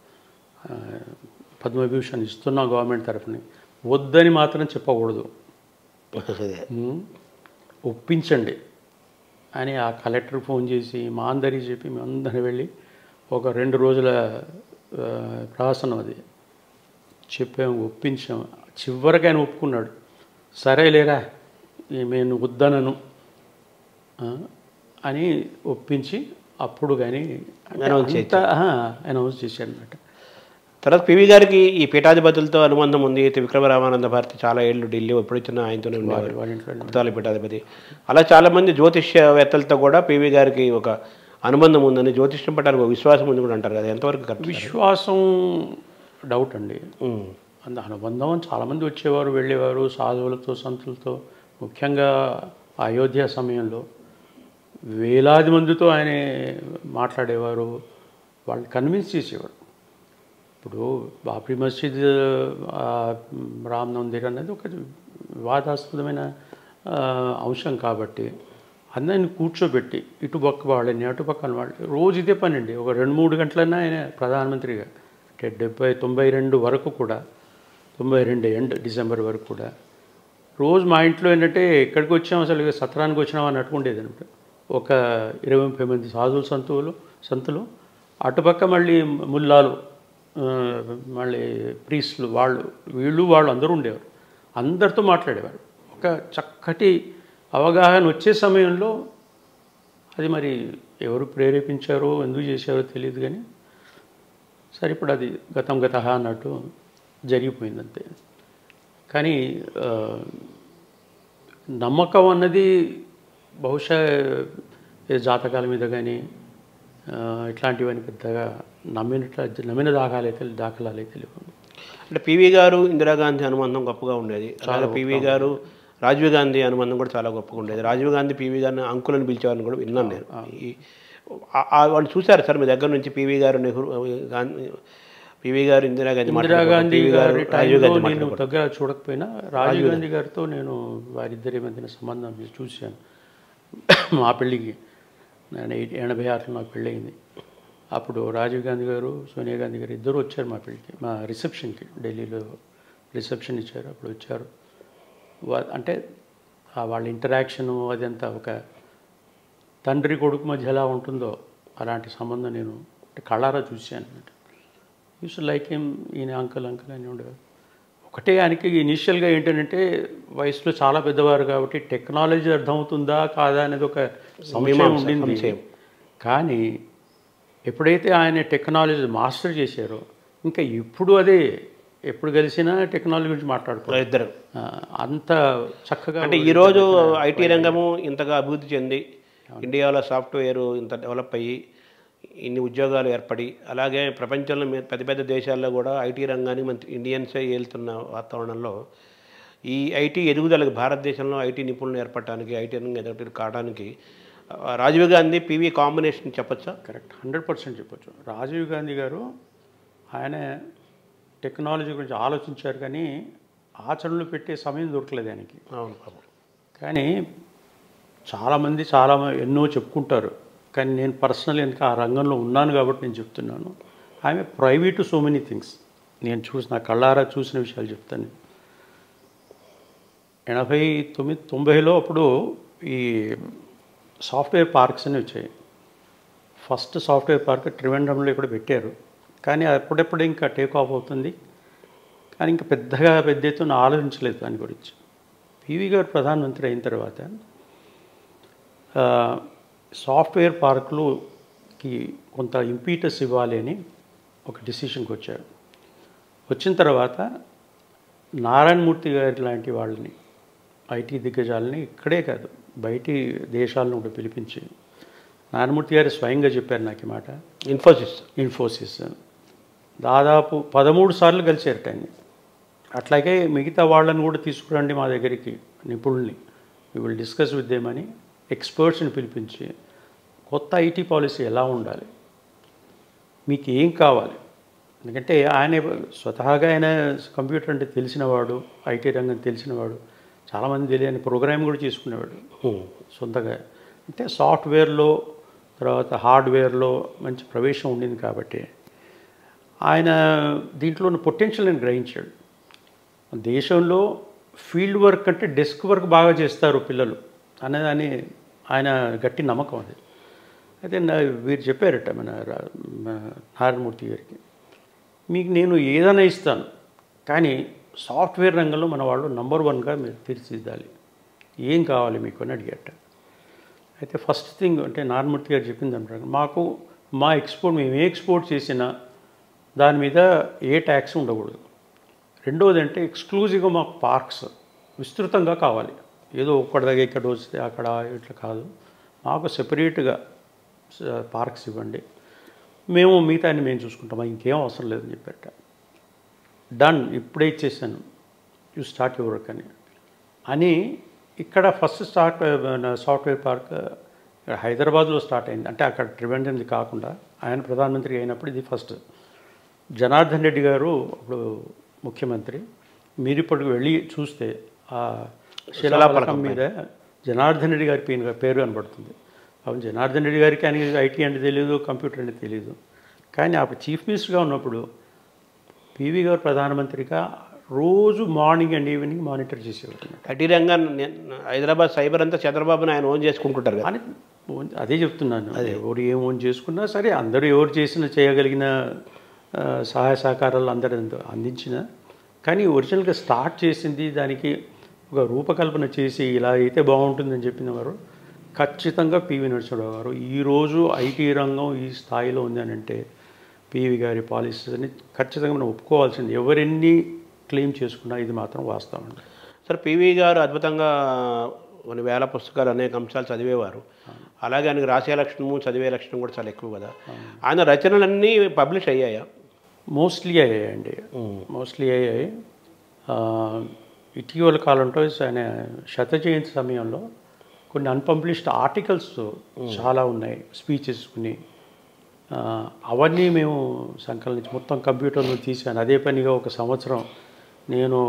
ఆ, పద్మవిభూషణ్ ఇస్తున్నాం గవర్నమెంట్ తరఫున వద్దని మాత్రం చెప్పకూడదు అదే ఉమ్, ఒప్పించండి అని ఆ కలెక్టర్ ఫోన్ చేసి మా అందరికి చెప్పి మేమందరం వెళ్ళి ఒక రెండు రోజుల ఆ, ప్రహసనం అది చెప్పాము ఒప్పించాము చివరికి ఆయన ఒప్పుకున్నాడు సరే లేరా ఈ నేను వద్దనను ఆ, అని ఒప్పించి అప్పుడు కానీ Announce అనౌన్స్ చేశారు అనమాట తర్వాత పివి గారికి ఈ పీఠాధిపతులతో అనుబంధం ఉంది అయితే విక్రమరామానంద భారతి చాలా ఏళ్ళు ఢిల్లీ ఎప్పుడు వచ్చినా ఆయనతోనే ఉండేవారు వాళ్ళ ఇంట్లో కుర్తాల పీఠాధిపతి అలా చాలామంది జ్యోతిష్యవేత్తలతో కూడా పివి గారికి ఒక అనుబంధం ఉందని జ్యోతిష్యం పట్టానికి ఒక విశ్వాసం ఉంది కూడా అంటారు కదా ఎంతవరకు కరెక్ట్ విశ్వాసం డౌట్ అండి అంత అనుబంధం చాలామంది వచ్చేవారు వెళ్ళేవారు సాధువులతో సంతులతో ముఖ్యంగా అయోధ్య సమయంలో వేలాది మందితో ఆయన మాట్లాడేవారు వాళ్ళని కన్విన్స్ చేసేవారు ఇప్పుడు బాబ్రీ మస్జిద్ ఆ, రామ్ మందిర్ అనేది ఒక వివాదాస్పదమైన ఆ, అంశం కాబట్టి అందరిని కూర్చోబెట్టి ఇటు పక్క వాళ్ళని అటు పక్కన వాళ్ళు రోజు ఇదే పని అండి ఒక రెండు మూడు గంటలన్నా ఆయన ప్రధానమంత్రిగా అంటే డెబ్బై తొంభై రెండు వరకు కూడా తొంభై రెండు ఎండ్ డిసెంబర్ వరకు కూడా రోజు మా ఇంట్లో ఏంటంటే ఎక్కడికి వచ్చాం అసలు ఇక సత్రానికి వచ్చినాం అని అట్టుకుండేది అనమాట ఒక ఇరవై ముప్పై మంది సాధువులు సంతువులు సంతులు అటుపక్క మళ్ళీ ముల్లాలు ఆ, మళ్ళీ ప్రీస్టులు వాళ్ళు వీళ్ళు వాళ్ళు అందరూ ఉండేవారు అందరితో మాట్లాడేవారు ఒక చక్కటి అవగాహన వచ్చే సమయంలో అది మరి ఎవరు ప్రేరేపించారో ఎందుకు చేశారో తెలియదు కానీ సరే ఇప్పుడు అది గతం గత అన్నట్టు జరిగిపోయింది అంతే కానీ ఆ, నమ్మకం అన్నది బహుశా ఏ జాతకాల మీద కానీ ఇట్లాంటివన్నీ పెద్దగా నమ్మినట్ల నమ్మిన దాఖలైతే దాఖలాలైతే లేవు అంటే పివి గారు ఇందిరాగాంధీ అనుబంధం గొప్పగా ఉండేది అలాగే పివి గారు రాజీవ్ గాంధీ అనుబంధం కూడా చాలా గొప్పగా ఉండేది రాజీవ్ గాంధీ పివి గారిని అంకులని పిలిచేవారిని కూడా విన్నాను నేను ఈ ఆ- ఆ వాళ్ళు చూశారు సార్ మీ దగ్గర నుంచి పివి గారు నెహ్రూ గాంధీ పివి గారు ఇందిరాగాంధీ ఇందిరాగాంధీ పివి గారి రాజీవ్ టైంలో గాంధీ నేను మాట్లాడుకోవడం. దగ్గర చూడకపోయినా రాజీవ్ గాంధీ గారితో నేను వారిద్దరి మధ్యన సంబంధం చూశాను మా పెళ్ళికి నేను ఎయి- ఎనభై ఆరులో నాకు పెళ్ళయింది అప్పుడు రాజీవ్ గాంధీ గారు సోనియా గాంధీ గారు ఇద్దరు వచ్చారు మా పెళ్ళికి మా రిసెప్షన్కి ఢిల్లీలో రిసెప్షన్ ఇచ్చారు అప్పుడు వచ్చారు వా- అంటే ఆ వాళ్ళ ఇంటరాక్షను అదంతా ఒక తండ్రి కొడుకు మధ్య ఎలా ఉంటుందో అలాంటి సంబంధం నేను అంటే కళ్ళారా చూశాను యూస్ లైక్ ఏం ఈయన అంకుల్ అంకుల్ అని ఉండేవారు ఒకటే ఆయనకి ఇనిషియల్గా ఏంటంటే వయసులో చాలా పెద్దవారు కాబట్టి టెక్నాలజీ అర్థమవుతుందా కాదా అనేది ఒక సంశయం మీమాంస, ఉండింది సంశయం. కానీ ఎప్పుడైతే ఆయన టెక్నాలజీ మాస్టర్ చేశారో ఇంకా ఇప్పుడు అదే ఎప్పుడు కలిసినా టెక్నాలజీ గురించి మాట్లాడుకో ఇద్దరు అంత చక్కగా అంటే ఈరోజు ఐటీ రంగము ఇంతగా అభివృద్ధి చెంది ఇండియాలో సాఫ్ట్వేర్ ఇంత డెవలప్ అయ్యి ఇన్ని ఉద్యోగాలు ఏర్పడి అలాగే ప్రపంచంలో మీ- పెద్ద పెద్ద దేశాల్లో కూడా ఐటీ రంగాన్ని మన ఇండియన్సే ఏలుతున్న వాతావరణంలో ఈ ఐటీ ఎదుగుదలకు భారతదేశంలో ఐటీ నిపుణులు ఏర్పడటానికి ఐటీ రంగం ఎదగటి కావడానికి ఆ, రాజీవ్ గాంధీ పివి కాంబినేషన్ చెప్పొచ్చా కరెక్ట్ హండ్రెడ్ పర్సెంట్ చెప్పొచ్చు రాజీవ్ గాంధీ గారు ఆయన టెక్నాలజీ గురించి ఆలోచించారు కానీ ఆచరణలో పెట్టే సమయం దొరకలేదు ఆయనకి అవును పాపం కానీ చాలామంది చాలా మ- ఎన్నో చెప్పుకుంటారు కానీ నేను పర్సనల్ ఎందుకు ఆ రంగంలో ఉన్నాను కాబట్టి నేను చెప్తున్నాను ఆమె ప్రైవేట్ సో మెనీ థింగ్స్ నేను చూసిన కళ్ళారా చూసిన విషయాలు చెప్తాను ఎనభై తొమ్మిది తొంభైలో అప్పుడు ఈ సాఫ్ట్వేర్ పార్క్స్ అని వచ్చాయి ఫస్ట్ సాఫ్ట్వేర్ పార్క్ త్రివేంద్రంలో ఇక్కడ పెట్టారు కానీ అప్పుడప్పుడు ఇంకా టేక్ ఆఫ్ అవుతుంది కానీ ఇంకా పెద్దగా పెద్ద ఎత్తున ఆలోచించలేదు దాని గురించి పివి గారు ప్రధానమంత్రి అయిన తర్వాత ఆ, సాఫ్ట్వేర్ పార్కులుకి కొంత ఇంపీటస్ ఇవ్వాలి అని ఒక డిసిషన్కి వచ్చారు వచ్చిన తర్వాత నారాయణమూర్తి గారి లాంటి వాళ్ళని ఐటీ దిగ్గజాలని ఇక్కడే కాదు బయటి దేశాలను కూడా పిలిపించి నారాయణమూర్తి గారు స్వయంగా చెప్పారు నాకు ఈ మాట ఇన్ఫోసిస్ ఇన్ఫోసిస్ దాదాపు పదమూడు సార్లు కలిసారట ఆయన అట్లాగే మిగతా వాళ్ళని కూడా తీసుకురండి మా దగ్గరికి నిపుణుల్ని we will discuss with them అని ఎక్స్పర్ట్స్ని పిలిపించి కొత్త ఐటీ పాలసీ ఎలా ఉండాలి మీకు ఏం కావాలి ఎందుకంటే ఆయన స్వతహాగా ఆయన కంప్యూటర్ అంటే తెలిసినవాడు ఐటీ రంగం తెలిసినవాడు చాలామంది తెలియని ప్రోగ్రామ్ కూడా చేసుకునేవాడు సొంతగా అంటే సాఫ్ట్వేర్లో తర్వాత హార్డ్వేర్లో మంచి ప్రవేశం ఉండింది కాబట్టి ఆయన దీంట్లో ఉన్న పొటెన్షియల్ అని గ్రహించాడు దేశంలో ఫీల్డ్ వర్క్ అంటే డెస్క్ వర్క్ బాగా చేస్తారు పిల్లలు అనేదాని ఆయన గట్టి నమ్మకం అది అయితే నా వీరు చెప్పారట మన రా- మన నారాయణమూర్తి గారికి మీకు నేను ఏదైనా ఇస్తాను కానీ సాఫ్ట్వేర్ రంగంలో మన వాళ్ళు నంబర్ వన్గా మీరు తీర్చిదిద్దాలి ఏం కావాలి మీకు అని అడిగాట అయితే ఫస్ట్ థింగ్ అంటే నారాయణమూర్తి గారు చెప్పింది అంటారు మాకు మా ఎక్స్పోర్ట్ మేము ఏ ఎక్స్పోర్ట్ చేసినా దాని మీద ఏ ట్యాక్స్ ఉండకూడదు రెండోది అంటే ఎక్స్క్లూజివ్గా మాకు పార్క్స్ విస్తృతంగా కావాలి ఏదో ఒక్కడి దగ్గర ఇక్కడ వస్తే అక్కడ ఇట్లా కాదు మాకు సెపరేట్గా పార్క్స్ ఇవ్వండి మేము మిగతాన్ని మేము చూసుకుంటాం ఇంకేం అవసరం లేదని చెప్పారట డన్ ఇప్పుడే ఇచ్చేసాను యూ స్టార్ట్ యువర్ వర్క్ అని అని ఇక్కడ ఫస్ట్ స్టార్ట్ సాఫ్ట్వేర్ పార్క్ హైదరాబాద్లో స్టార్ట్ అయింది అంటే అక్కడ త్రివేంద్రంది కాకుండా ఆయన ప్రధానమంత్రి అయినప్పుడు ఇది ఫస్ట్ జనార్దన్ రెడ్డి గారు అప్పుడు ముఖ్యమంత్రి మీరు ఇప్పటికి వెళ్ళి చూస్తే ఆ శిలాఫలకం మీద జనార్దన్ రెడ్డి గారి పేరు పేరు కనబడుతుంది అవును జనార్దన్ రెడ్డి గారికి ఆయన ఐటీ అంటే తెలియదు కంప్యూటర్ అంటే తెలియదు కానీ అప్పుడు చీఫ్ మినిస్టర్గా ఉన్నప్పుడు పివి గారు ప్రధానమంత్రిగా రోజు మార్నింగ్ అండ్ ఈవినింగ్ మానిటర్ చేసేవారు ఐటీ రంగాన్ని హైదరాబాద్ సైబర్ అంతా చంద్రబాబుని ఆయన ఓన్ చేసుకుంటుంటారు కదా అని ఓన్- అదే చెప్తున్నాను ఎవరు ఏం ఓన్ చేసుకున్నా సరే అందరూ ఎవరు చేసినా చేయగలిగిన ఆ, సహాయ సహకారాలు అందరూ అంద- అందించిన కానీ ఒరిజినల్గా స్టార్ట్ చేసింది దానికి ఒక రూపకల్పన చేసి ఇలా అయితే బాగుంటుందని చెప్పిన వారు ఖచ్చితంగా పివి నరసింహరావు గారు ఈరోజు ఐటీ రంగం ఈ స్థాయిలో ఉంది అని అంటే పివి గారి పాలసీస్ అని ఖచ్చితంగా మనం ఒప్పుకోవాల్సింది ఎవరెన్ని క్లెయిమ్ చేసుకున్నా ఇది మాత్రం వాస్తవం అండి సార్ పివి గారు అద్భుతంగా కొన్ని వేల పుస్తకాలు అనేక అంశాలు చదివేవారు అలాగే ఆయనకు రాసే లక్షణము చదివే లక్షణం కూడా చాలా ఎక్కువ కదా ఆయన రచనలన్నీ పబ్లిష్ అయ్యాయా మోస్ట్లీ అయ్యాయండి మోస్ట్లీ అయ్యాయి ఆ, ఇటీవల కాలంలో ఆయన శత జయంతి సమయంలో కొన్ని అన్పబ్లిష్డ్ ఆర్టికల్స్ చాలా ఉన్నాయి స్పీచెస్ కొన్ని ఆ, అవన్నీ మేము సంకలనించి మొత్తం కంప్యూటర్లో తీశాను అదే పనిగా ఒక సంవత్సరం నేను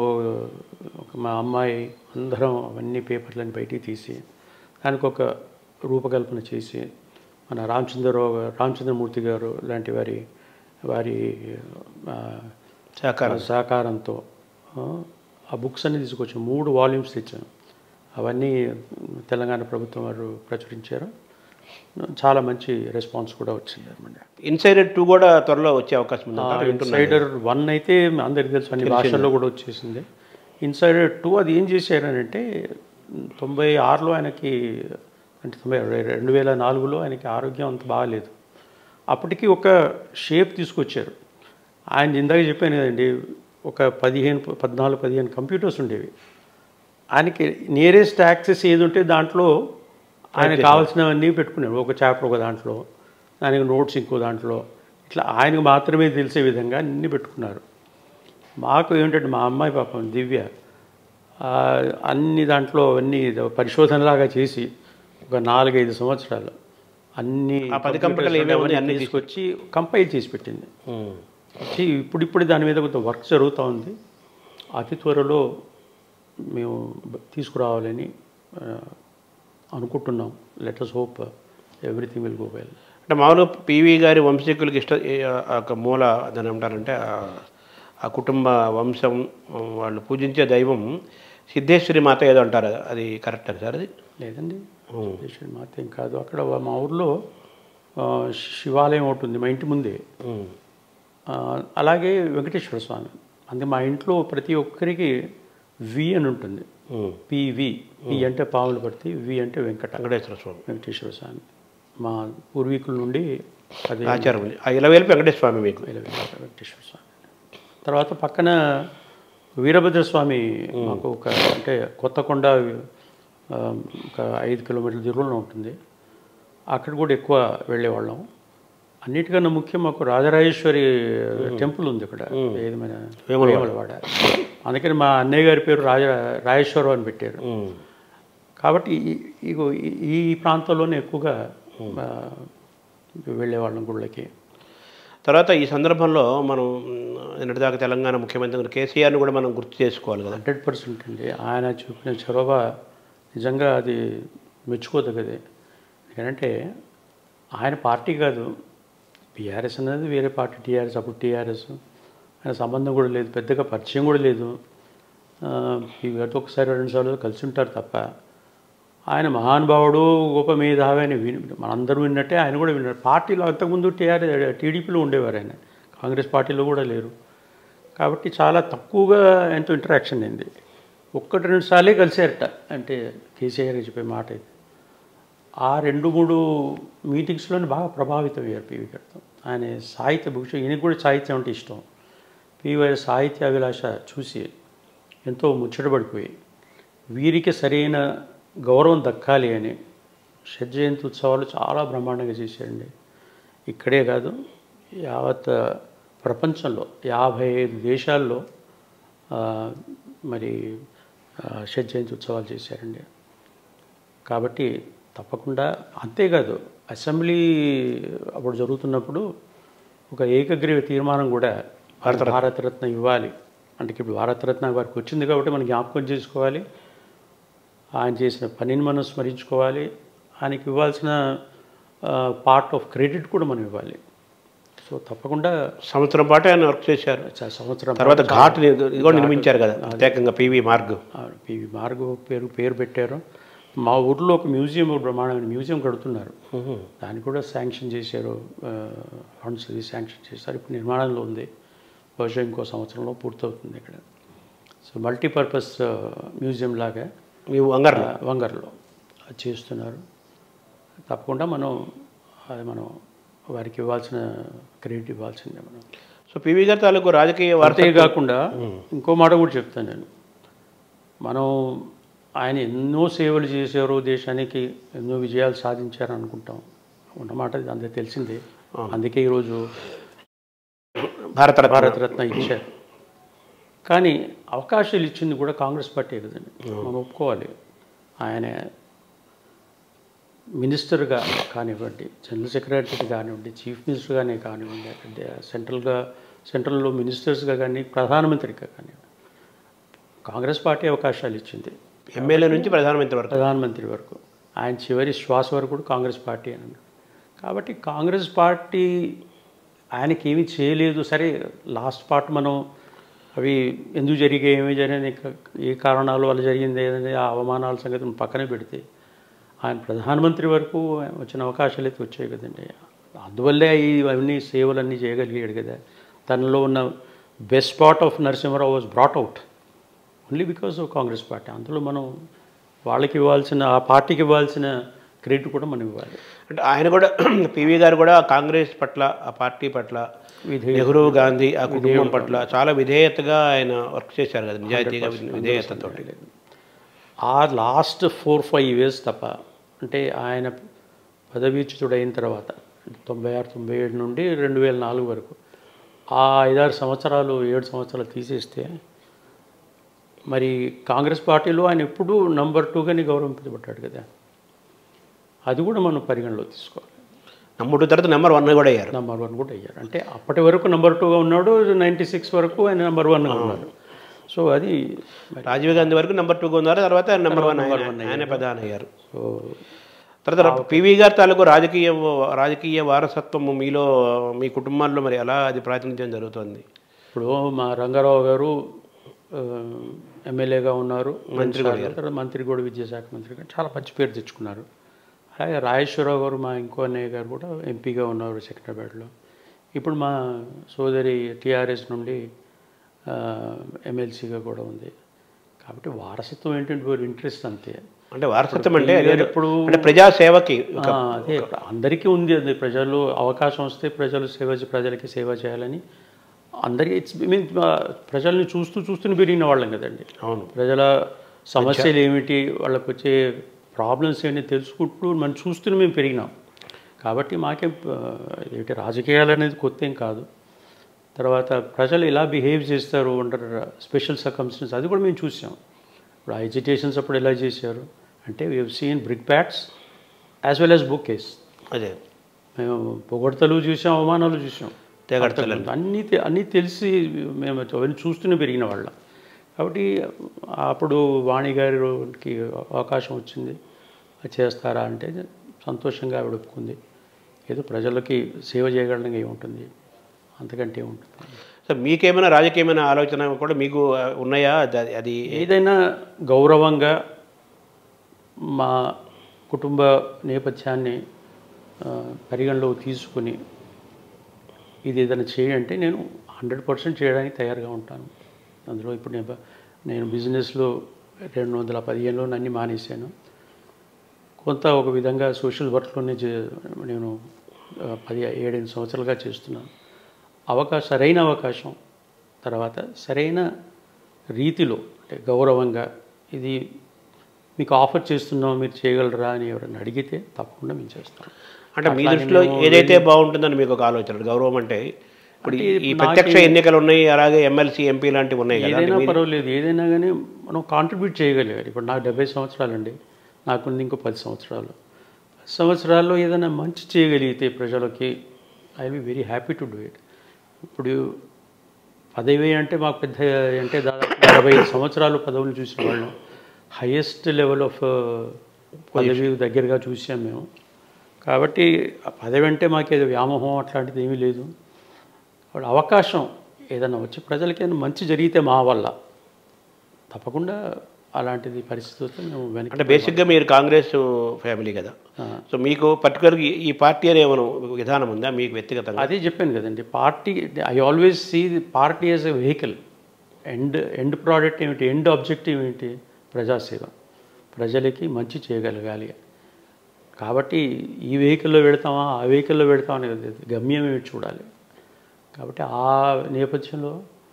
ఒక మా అమ్మాయి అందరం అవన్నీ పేపర్లను బయటికి తీసి దానికి ఒక రూపకల్పన చేసి మన రామచంద్రరావు గారు రామచంద్రమూర్తి గారు లాంటి వారి వారి ఆ, సహకారం సహకారంతో ఆ, ఆ బుక్స్ అన్ని తీసుకొచ్చాం మూడు వాల్యూమ్స్ తెచ్చాను అవన్నీ తెలంగాణ ప్రభుత్వం వారు ప్రచురించారు చాలా మంచి రెస్పాన్స్ కూడా వచ్చింది అనమాట ఇన్సైడర్ టూ కూడా త్వరలో వచ్చే అవకాశం ఉంది వింటున్నాను ఇన్సైడర్ వన్ అయితే అందరికి తెలుసు అన్ని భాషల్లో కూడా వచ్చేసింది ఇన్సైడర్ టూ అది ఏం చేశారనంటే తొంభై ఆరులో ఆయనకి అంటే తొంభై రెండు వేల నాలుగులో ఆయనకి ఆరోగ్యం అంత బాగాలేదు అప్పటికి ఒక షేప్ తీసుకొచ్చారు ఆయన ఇందాక చెప్పాను కదండి ఒక పదిహేను పద్నాలుగు పదిహేను కంప్యూటర్స్ ఉండేవి ఆయనకి నియరెస్ట్ యాక్సెస్ ఏది ఉంటే దాంట్లో ఆయన కావాల్సినవన్నీ పెట్టుకున్నాడు ఒక చాప్టర్ ఒక దాంట్లో దానికి నోట్స్ ఇంకో దాంట్లో ఇట్లా ఆయనకు మాత్రమే తెలిసే విధంగా అన్నీ పెట్టుకున్నారు మాకు ఏంటంటే మా అమ్మాయి పాపం దివ్య ఆ, అన్ని దాంట్లో అన్ని పరిశోధనలాగా చేసి ఒక నాలుగైదు సంవత్సరాలు అన్ని ఆ పది కంప్యూటర్లు ఏమేమి ఉన్నాయి అన్ని తీసుకొచ్చి కంపైల్ చేసి పెట్టింది వచ్చి ఇప్పుడిప్పుడు దాని మీద కొంత వర్క్ జరుగుతూ ఉంది అతి త్వరలో మేము బ- తీసుకురావాలని ఆ, అనుకుంటున్నాం letters hope everything will go well అంటే మామూలుగా పివి గారి వంశీకులకి ఇష్ట ఏ- ఆ ఒక మూల దాని ఏమంటారంటే ఆ- ఆ కుటుంబ వంశం వాళ్ళు పూజించే దైవం సిద్ధేశ్వరి మాత ఏదో అంటారు అది కరెక్ట్ సార్ అది లేదండి దేశం మాత్రం కాదు అక్కడ మా ఊర్లో ఆ, శివాలయం ఒకటి ఉంది మా ఇంటి ముందే ఆ, అలాగే వెంకటేశ్వర స్వామి అందుకే మా ఇంట్లో ప్రతి ఒక్కరికి వి అని ఉంటుంది పివి పి అంటే పాములు పడితే వి అంటే వెంకట వెంకటేశ్వర స్వామి వెంకటేశ్వర స్వామి మా పూర్వీకుల నుండి అది ఆచారం ఉంది ఆ ఇలవేలుపు వెంకటేశ్వర స్వామి మీకు వెంకటేశ్వర స్వామి తర్వాత పక్కన వీరభద్ర స్వామి మాకు ఒక అంటే కొత్తకొండ ఆ, ఒక ఐదు కిలోమీటర్ల దూరంలో ఉంటుంది అక్కడ కూడా ఎక్కువ వెళ్ళేవాళ్ళం అన్నిటికన్నా ముఖ్యం మాకు రాజరాజేశ్వరి టెంపుల్ ఉంది ఇక్కడ ఏది మన వేములవాడ అందుకని మా అన్నయ్య గారి పేరు రాజ రాజేశ్వరం అని పెట్టారు ఉమ్. కాబట్టి ఈ- ఇగో ఈ- ఈ ప్రాంతంలోనే ఎక్కువగా ఆ, వెళ్ళేవాళ్ళం గుళ్ళకి తర్వాత ఈ సందర్భంలో మనం నిన్నటిదాకా తెలంగాణ ముఖ్యమంత్రి కేసీఆర్ని కూడా మనం గుర్తు చేసుకోవాలి కదా హండ్రెడ్ పర్సెంట్ అండి ఆయన చూపిన చొరవ నిజంగా అది మెచ్చుకోదగ్గదే ఎందుకంటే ఆయన పార్టీ కాదు బీఆర్ఎస్ అనేది వేరే పార్టీ టీఆర్ఎస్ అప్పుడు టీఆర్ఎస్ ఆయన సంబంధం కూడా లేదు పెద్దగా పరిచయం కూడా లేదు ఆ, ఈ గత ఒకసారి రెండు సార్లు కలిసి ఉంటారు తప్ప ఆయన మహానుభావుడు గొప్ప మేధావి అని విని మనందరూ విన్నట్టే ఆయన కూడా విన్నారు పార్టీలో అంతకుముందు టీఆర్ టీడీపీలో ఉండేవారు ఆయన కాంగ్రెస్ పార్టీలో కూడా లేరు కాబట్టి చాలా తక్కువగా ఎంతో ఇంటరాక్షన్ అయింది ఒక్కటి రెండు సార్లే కలిసారట అంటే కేసీఆర్ గారు చెప్పే మాట ఇది ఆ రెండు మూడు మీటింగ్స్లోనే బాగా ప్రభావితం అయ్యారు పివి గారితో ఆయన సాహిత్య భూష ఈయనకు కూడా సాహిత్యం అంటే ఇష్టం పివి గారి సాహిత్య అభిలాష చూసి ఎంతో ముచ్చటపడిపోయి వీరికి సరైన గౌరవం దక్కాలి అని షడ్జయంతి ఉత్సవాలు చాలా బ్రహ్మాండంగా చేశారండి ఇక్కడే కాదు యావత్ ప్రపంచంలో యాభై ఐదు దేశాల్లో ఆ, మరి ఆ, షడ్జయంతి ఉత్సవాలు చేశారండి కాబట్టి తప్పకుండా అంతేకాదు అసెంబ్లీ అప్పుడు జరుగుతున్నప్పుడు ఒక ఏకగ్రీవ తీర్మానం కూడా భారతరత్న ఇవ్వాలి అంటే ఇప్పుడు భారతరత్న వారికి వచ్చింది కాబట్టి మనం జ్ఞాపకం చేసుకోవాలి ఆయన చేసిన పనిని మనం స్మరించుకోవాలి ఆయనకి ఇవ్వాల్సిన పార్ట్ ఆఫ్ క్రెడిట్ కూడా మనం ఇవ్వాలి సో తప్పకుండా సంవత్సరం పాటు ఆయన వర్క్ చేశారు చ- సంవత్సరం తర్వాత ఘాట్ ని- ఇది కూడా నిర్మించారు కదా ప్రత్యేకంగా పివి మార్గ్ ఆ, పివి మార్గ పేరు పేరు పెట్టారు మా ఊర్లో ఒక మ్యూజియం ఒక బ్రహ్మాండమైన మ్యూజియం కడుతున్నారు దాన్ని కూడా శాంక్షన్ చేశారు ఫండ్స్ ఇది శాంక్షన్ చేశారు ఇప్పుడు నిర్మాణంలో ఉంది బహుశా ఇంకో సంవత్సరంలో పూర్తవుతుంది ఇక్కడ సో మల్టీపర్పస్ మ్యూజియం లాగా మీ వంగర్లో ఆ, వంగర్లో అది చేస్తున్నారు తప్పకుండా మనం అది మనం వారికి ఇవ్వాల్సిన క్రెడిట్ ఇవ్వాల్సిందే మనం సో పివి గారి తాలూకు రాజకీయ వార్త అంతేకాకుండా ఇంకో మాట కూడా చెప్తాను నేను మనం ఆయన ఎన్నో సేవలు చేశారు దేశానికి ఎన్నో విజయాలు సాధించారు అనుకుంటాం ఉన్నమాట ఇది అందరికీ తెలిసిందే అందుకే ఈరోజు భారతరత్న భారతరత్న ఇచ్చారు కానీ అవకాశాలు ఇచ్చింది కూడా కాంగ్రెస్ పార్టీ కదండి మనం ఒప్పుకోవాలి ఆయన మినిస్టర్గా కానివ్వండి జనరల్ సెక్రటరీ కానివ్వండి చీఫ్ మినిస్టర్గానే కానివ్వండి అంటే సెంట్రల్గా సెంట్రల్లో మినిస్టర్స్గా కానీ ప్రధానమంత్రిగా కానివ్వండి కాంగ్రెస్ పార్టీ అవకాశాలు ఇచ్చింది ఎమ్మెల్యే నుంచి ప్రధానమంత్రి వరకు ప్రధానమంత్రి వరకు ఆయన చివరి శ్వాస వరకు కూడా కాంగ్రెస్ పార్టీ అని అన్నాడు కాబట్టి కాంగ్రెస్ పార్టీ ఆయనకి ఏమీ చేయలేదు సరే లాస్ట్ పార్ట్ మనం అవి ఎందుకు జరిగాయి ఏమి జరిగింది ఏ కారణాల వల్ల జరిగింది ఏదైనా ఆ అవమానాల సంగతి మనం పక్కనే పెడితే ఆయన ప్రధానమంత్రి వరకు వచ్చిన అవకాశాలు అయితే వచ్చాయి కదండి అందువల్లే ఇవన్నీ సేవలన్నీ చేయగలిగాడు కదా తనలో ఉన్న best part of Narasimha Rao was brought out only because of Congress party అందులో మనం వాళ్ళకి ఇవ్వాల్సిన ఆ పార్టీకి ఇవ్వాల్సిన క్రెడిట్ కూడా మనం ఇవ్వాలి అంటే ఆయన కూడా పివి గారు కూడా కాంగ్రెస్ పట్ల ఆ పార్టీ పట్ల విధేయ- నెహ్రూ గాంధీ ఆ కుటుంబం పట్ల చాలా విధేయతగా ఆయన వర్క్ చేశారు కదా నిజాయితీగా విధేయతతో ఆ లాస్ట్ ఫోర్ ఫైవ్ ఇయర్స్ తప్ప అంటే ఆయన పదవీచ్యుతుడు అయిన తర్వాత తొంభై ఆరు తొంభై ఏడు నుండి రెండు వేల నాలుగు వరకు ఆ ఐదారు సంవత్సరాలు ఏడు సంవత్సరాలు తీసేస్తే మరి కాంగ్రెస్ పార్టీలో ఆయన ఎప్పుడూ నంబర్ టూగానే గౌరవింపబడ్డాడు కదా అది కూడా మనం పరిగణలో తీసుకోవాలి నమ్ముడు తర్వాత నెంబర్ వన్ కూడా అయ్యారు నెంబర్ వన్ కూడా అయ్యారు అంటే అప్పటి వరకు నెంబర్ టూగా ఉన్నాడు నైంటీ సిక్స్ వరకు ఆయన నెంబర్ వన్గా ఉన్నాడు సో అది మరి రాజీవ్ గాంధీ వరకు నెంబర్ టూగా ఉన్నారు తర్వాత నెంబర్ వన్ ఆయన ప్రధాని అయ్యారు సో తర్వాత పివి గారి తాలూకు రాజకీయ రాజకీయ వారసత్వము మీలో మీ కుటుంబాల్లో మరి ఎలా అది ప్రాతినిధ్యం జరుగుతుంది ఇప్పుడు మా రంగారావు గారు ఆ, ఎమ్మెల్యేగా ఉన్నారు మంత్రి తర్వాత మంత్రి కూడా విద్యాశాఖ మంత్రిగా చాలా మంచి పేరు తెచ్చుకున్నారు అలాగే రాజేశ్వరరావు గారు మా ఇంకో అన్నయ్య గారు కూడా ఎంపీగా ఉన్నారు సెక్రటరీలో ఇప్పుడు మా సోదరి టీఆర్ఎస్ నుండి ఆ, ఎమ్మెల్సీగా కూడా ఉంది కాబట్టి వారసత్వం ఏంటంటే ఇంట్రెస్ట్ అంతే అంటే వారసత్వం అంటే పివి గారు అదేదో- ఎప్పుడు అంటే ప్రజాసేవకి ఆ, అదే అందరికీ ఉంది అది ప్రజలు అవకాశం వస్తే ప్రజలు సేవ చే- ప్రజలకి సేవ చేయాలని అందరికీ ఇట్స్ మీన్ ప్రజల్ని చూస్తూ చూస్తూనే పెరిగిన వాళ్ళం కదండి అవును ప్రజల సమస్యలు ఏమిటి వాళ్ళకి వచ్చే ప్రాబ్లమ్స్ ఏంటి తెలుసుకుంటూ మనం చూస్తూనే మేము పెరిగినాం కాబట్టి మాకేం ఆ, ఏంటి రాజకీయాలు అనేది కొత్త ఏం కాదు తర్వాత ప్రజలు ఎలా బిహేవ్ చేస్తారు అండర్ స్పెషల్ సర్కమ్స్టెన్స్ అది కూడా మేము చూసాం ఇప్పుడు ఆ ఎడ్యుటేషన్స్ అప్పుడు ఎలా చేశారు అంటే we seen brickbats as well as bouquets అదే మేము పొగడతలు చూసాం అవమానాలు చూసాం తెగడతలు. అన్నీ తె- అన్నీ తెలిసి మేము అవన్నీ చూస్తూనే పెరిగిన వాళ్ళం కాబట్టి అప్పుడు వాణి గారికి అవకాశం వచ్చింది అది చేస్తారా అంటే సంతోషంగా ఆవిడ ఒప్పుకుంది ఏదో ప్రజలకి సేవ చేయగలడం ఏముంటుంది అంతకంటే ఏముంటుంది సో మీకేమైనా రాజకీయమైన ఆలోచన కూడా మీకు ఆ, ఉన్నాయా అది- అది ఏదైనా గౌరవంగా మా కుటుంబ నేపథ్యాన్ని ఆ, పరిగణలోకి తీసుకుని ఇది ఏదైనా చేయంటే నేను హండ్రెడ్ పర్సెంట్ చేయడానికి తయారుగా ఉంటాను అందులో ఇప్పుడు నేను బ- నేను బిజినెస్లో రెండు వందల పదిహేనులో అన్నీ మానేశాను కొంత ఒక విధంగా సోషల్ వర్క్లోనే చే- నేను ఆ, పది ఏడెనిమిది సంవత్సరాలుగా చేస్తున్నాను అవకాశం సరైన అవకాశం తర్వాత సరైన రీతిలో అంటే గౌరవంగా ఇది మీకు ఆఫర్ చేస్తున్నాం మీరు చేయగలరా అని ఎవరైనా అడిగితే తప్పకుండా మేము చేస్తాం అంటే మీ దృష్టిలో ఏదైతే బాగుంటుందని మీకు ఒక ఆలోచన గౌరవం అంటే ఇప్పుడు ఈ- ఈ ప్రత్యక్ష ఎన్నికలు ఉన్నాయి అలాగే ఎమ్మెల్సీ ఎంపీ లాంటివి ఉన్నాయి కదా ఏదైనా పర్వాలేదు ఏదైనా కానీ మనం కాంట్రిబ్యూట్ చేయగలిగారు ఇప్పుడు నాకు డెబ్బై సంవత్సరాలండి నాకుంది ఇంకో పది సంవత్సరాలు పది సంవత్సరాల్లో ఏదైనా మంచి చేయగలిగితే ప్రజలకి I be very happy to do it ఇప్పుడు పదవి అంటే మాకు పెద్ద అంటే దాదాపు అరవై ఐదు సంవత్సరాలు పదవులు చూసిన వాళ్ళం హయ్యెస్ట్ లెవెల్ ఆఫ్ పదవి దగ్గరగా చూసాం మేము కాబట్టి ఆ పదవి అంటే మాకు ఏదో వ్యామోహం అట్లాంటిది ఏమీ లేదు కాబట్టి అవకాశం ఏదైనా వచ్చి ప్రజలకి ఏదైనా మంచి జరిగితే మా వల్ల తప్పకుండా అలాంటిది పరిస్థితి వస్తే మేము వెనక్కి అంటే బేసిక్గా మీరు కాంగ్రెస్ ఫ్యామిలీ కదా ఆ. సో మీకు పర్టికులర్గా ఈ పార్టీ అనే ఏమైనా విధానం ఉందా మీకు వ్యక్తిగతంగా అదే చెప్పాను కదండి party I always see the party as a vehicle end end product ఏమిటి ఎండ్ ఆబ్జెక్టివ్ ఏంటి ప్రజాసేవ ప్రజలకి మంచి చేయగలగాలి కాబట్టి ఈ వెహికల్లో పెడతామా ఆ వెహికల్లో పెడతామా అనేది గమ్యం ఏమిటి చూడాలి కాబట్టి ఆ నేపథ్యంలో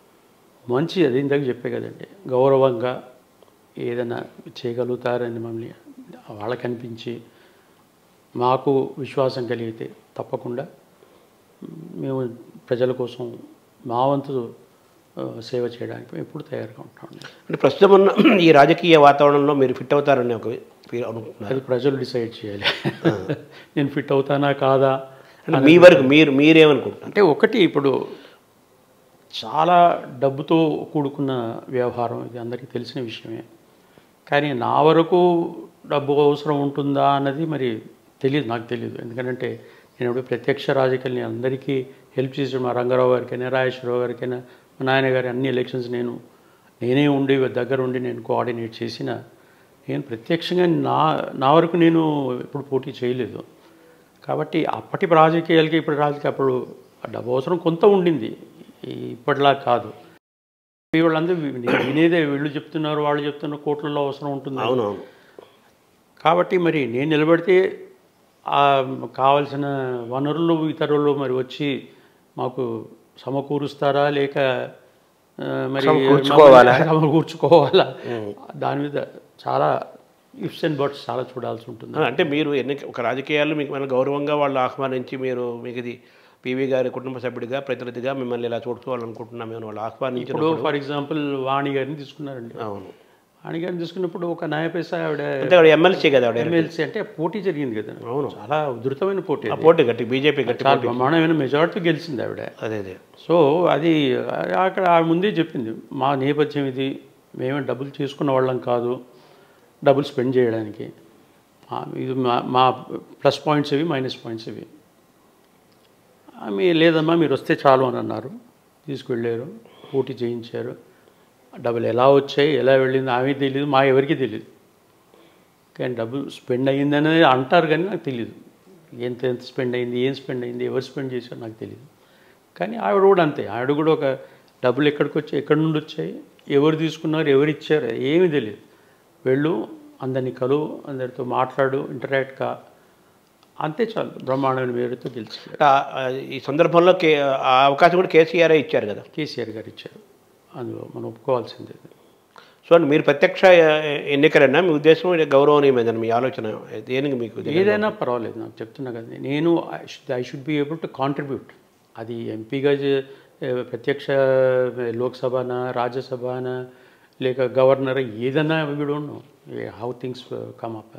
మంచి అది ఇందాక చెప్పే కదండి గౌరవంగా ఏదైనా చేయగలుగుతారని మమ్మల్ని వాళ్ళకి అనిపించి మాకు విశ్వాసం కలిగితే తప్పకుండా మేము ప్రజల కోసం మా వంతు ఆ, సేవ చేయడానికి ఎప్పుడు తయారుగా ఉంటాం అంటే ప్రస్తుతం ఉన్న ఈ రాజకీయ వాతావరణంలో మీరు ఫిట్ అవుతారని ఒక ఫీల్ అనుకుంటున్నారు అది ప్రజలు డిసైడ్ చేయాలి నేను ఫిట్ అవుతానా కాదా అంటే మీ వరకు మీరు మీరేమనుకుంటున్నారు అంటే ఒకటి ఇప్పుడు చాలా డబ్బుతో కూడుకున్న వ్యవహారం ఇది అందరికీ తెలిసిన విషయమే కానీ నా వరకు డబ్బు అవసరం ఉంటుందా అన్నది మరి తెలియదు నాకు తెలియదు ఎందుకంటే నేను ఇప్పుడు ప్రత్యక్ష రాజకీయాలు నేను అందరికీ హెల్ప్ చేసి మా రంగారావు గారికైనా రాజేశ్వరరావు గారికైనా మా నాయన గారి అన్ని ఎలక్షన్స్ నేను నేనే ఉండి దగ్గర ఉండి నేను కోఆర్డినేట్ చేసిన నేను ప్రత్యక్షంగా నా నా వరకు నేను ఎప్పుడు పోటీ చేయలేదు కాబట్టి అప్పటి రాజకీయాలకి ఇప్పుడు రాజకీయ అప్పుడు ఆ డబ్బు అవసరం కొంత ఉండింది ఈ- ఇప్పటిలా కాదు వీళ్ళందరూ వి- వినేదే వీళ్ళు చెప్తున్నారు వాళ్ళు చెప్తున్నారు కోట్లలో అవసరం ఉంటుంది అవునవును కాబట్టి మరి నేను నిలబడితే ఆ కావలసిన వనరులు ఇతరులు మరి వచ్చి మాకు సమకూరుస్తారా లేక ఆ, మరి సమకూర్చుకోవాలా? సమకూర్చుకోవాలా దాని మీద చాలా ఇఫ్స్ అండ్ బట్స్ చాలా చూడాల్సి ఉంటుంది అంటే మీరు ఎన్ని ఒక రాజకీయాల్లో మీకు మన గౌరవంగా వాళ్ళు ఆహ్వానించి మీరు మీకు ఇది పివి గారి కుటుంబ సభ్యుడిగా ప్రతినిధిగా మిమ్మల్ని ఇలా చూసుకోవాలనుకుంటున్నాం మేము వాళ్ళు ఆహ్వానించిన ఇప్పుడు ఫర్ ఎగ్జాంపుల్ వాణి గారిని తీసుకున్నారండి అవును వాణి గారిని తీసుకున్నప్పుడు ఒక న్యాయ పైసా ఆవిడ అంటే ఆవిడ ఎమ్మెల్సీ కదా ఆవిడ ఎమ్మెల్సీ అంటే పోటీ జరిగింది కదా అవును. చాలా ఉధృతమైన పోటీ ఆ అది. పోటీ గట్టి బీజేపీ గట్టి చాలా బ్రహ్మాండమైన మెజార్టీ గెలిచింది ఆవిడ అదే అదే సో అది అక్కడ ఆమె ముందే చెప్పింది మా నేపథ్యం ఇది మేమే డబ్బులు చేసుకున్న వాళ్ళం కాదు డబ్బులు స్పెండ్ చేయడానికి ఆ, ఇది మా మా ప్లస్ పాయింట్స్ ఇవి మైనస్ పాయింట్స్ ఇవి ఆమె లేదమ్మా మీరు వస్తే చాలు అని అన్నారు తీసుకువెళ్ళారు పోటీ చేయించారు డబ్బులు ఎలా వచ్చాయి ఎలా వెళ్ళింది ఆమె తెలియదు మా ఎవరికి తెలియదు కానీ డబ్బు స్పెండ్ అయ్యిందని అంటారు కానీ నాకు తెలియదు ఎంత ఎంత స్పెండ్ అయింది ఏం స్పెండ్ అయింది ఎవరు స్పెండ్ చేశారో నాకు తెలియదు కానీ ఆవిడ కూడా అంతే ఆవిడ కూడా ఒక డబ్బులు ఎక్కడికి వచ్చాయి ఎక్కడి నుండి వచ్చాయి ఎవరు తీసుకున్నారు ఎవరు ఇచ్చారు ఏమీ తెలియదు వెళ్ళు అందరిని కలువు అందరితో మాట్లాడు ఇంటరాక్ట్ కా అంతే చాలు బ్రహ్మాండమైన పేరుతో గెలిచి ఆ- ఆ ఈ సందర్భంలో కే ఆ అవకాశం కూడా కేసీఆర్ ఇచ్చారు కదా కేసీఆర్ గారు ఇచ్చారు అందులో మనం ఒప్పుకోవాల్సిందే సో అంటే మీరు ప్రత్యక్ష ఎ- ఎన్నికలైనా మీ ఉద్దేశం ఇది గౌరవనీయమైందని మీ ఆలోచన దేనికి మీకు ఇది? ఏదైనా పర్వాలేదు నాకు చెప్తున్నా కదా నేను I should be able to contribute అది ఎంపీగా చే- ఏ, ప్రత్యక్ష లోక్సభన రాజ్యసభన లేక గవర్నర్ ఏదైనా we don't know how things come up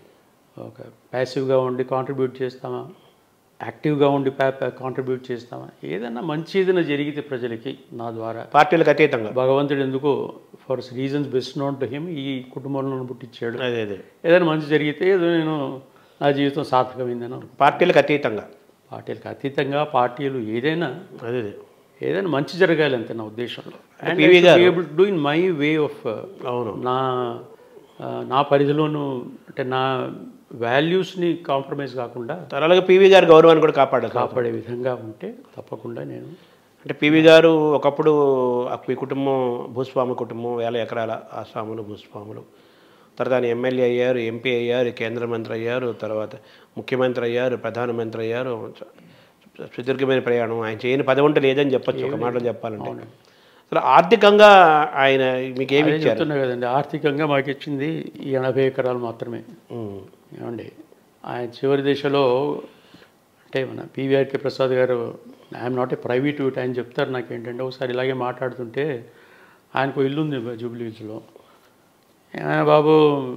ఒక ప్యాసివ్గా ఉండి కాంట్రిబ్యూట్ చేస్తామా యాక్టివ్గా ఉండి కాంట్రిబ్యూట్ చేస్తామా ఏదైనా మంచి ఏదైనా జరిగితే ప్రజలకి నా ద్వారా పార్టీలకు అతీతంగా భగవంతుడు ఎందుకు for reasons best known to him ఈ కుటుంబంలో పుట్టించాడు అదే అదే ఏదైనా మంచి జరిగితే ఏదో నేను నా జీవితం సార్థకమైందని అనుకుంటాను. పార్టీలకు అతీతంగా పార్టీలకు అతీతంగా పార్టీలు ఏదైనా అదే అదే ఏదైనా మంచి జరగాలి అంతే నా ఉద్దేశంలో PV గారు- able do in my way of అవును నా ఆ, నా పరిధిలోను అంటే నా వాల్యూస్ని కాంప్రమైజ్ కాకుండా అలాగే పివి గారి గౌరవాన్ని కూడా కాపాడాలి కాపాడే విధంగా ఉంటే తప్పకుండా నేను అంటే పివి గారు ఒకప్పుడు ఆ మీ కుటుంబం భూస్వామి కుటుంబం వేల ఎకరాల ఆసాములు భూస్వాములు తర్వాత ఆయన ఎమ్మెల్యే అయ్యారు ఎంపీ అయ్యారు కేంద్ర మంత్రి అయ్యారు తర్వాత ముఖ్యమంత్రి అయ్యారు ప్రధానమంత్రి అయ్యారు చ- సుదీర్ఘమైన ప్రయాణం ఆయన చేయని పదవి ఉంటే లేదని చెప్పొచ్చు ఒక మాటలో చెప్పాలంటే అసలు ఆర్థికంగా ఆయన మీకు ఏమి అదే ఇచ్చారు చెప్తున్నా కదండి ఆర్థికంగా మాకు ఇచ్చింది ఈ ఎనభై ఎకరాలు మాత్రమే ఉమ్. ఏమండి ఆయన చివరి దశలో అంటే మన పివిఆర్కే ప్రసాద్ గారు I'm not a private youth ఆయన చెప్తారు నాకు ఏంటంటే ఒకసారి ఇలాగే మాట్లాడుతుంటే ఆయనకు ఇల్లు ఉంది జూబ్లీ హిల్స్లో "ఏ బాబు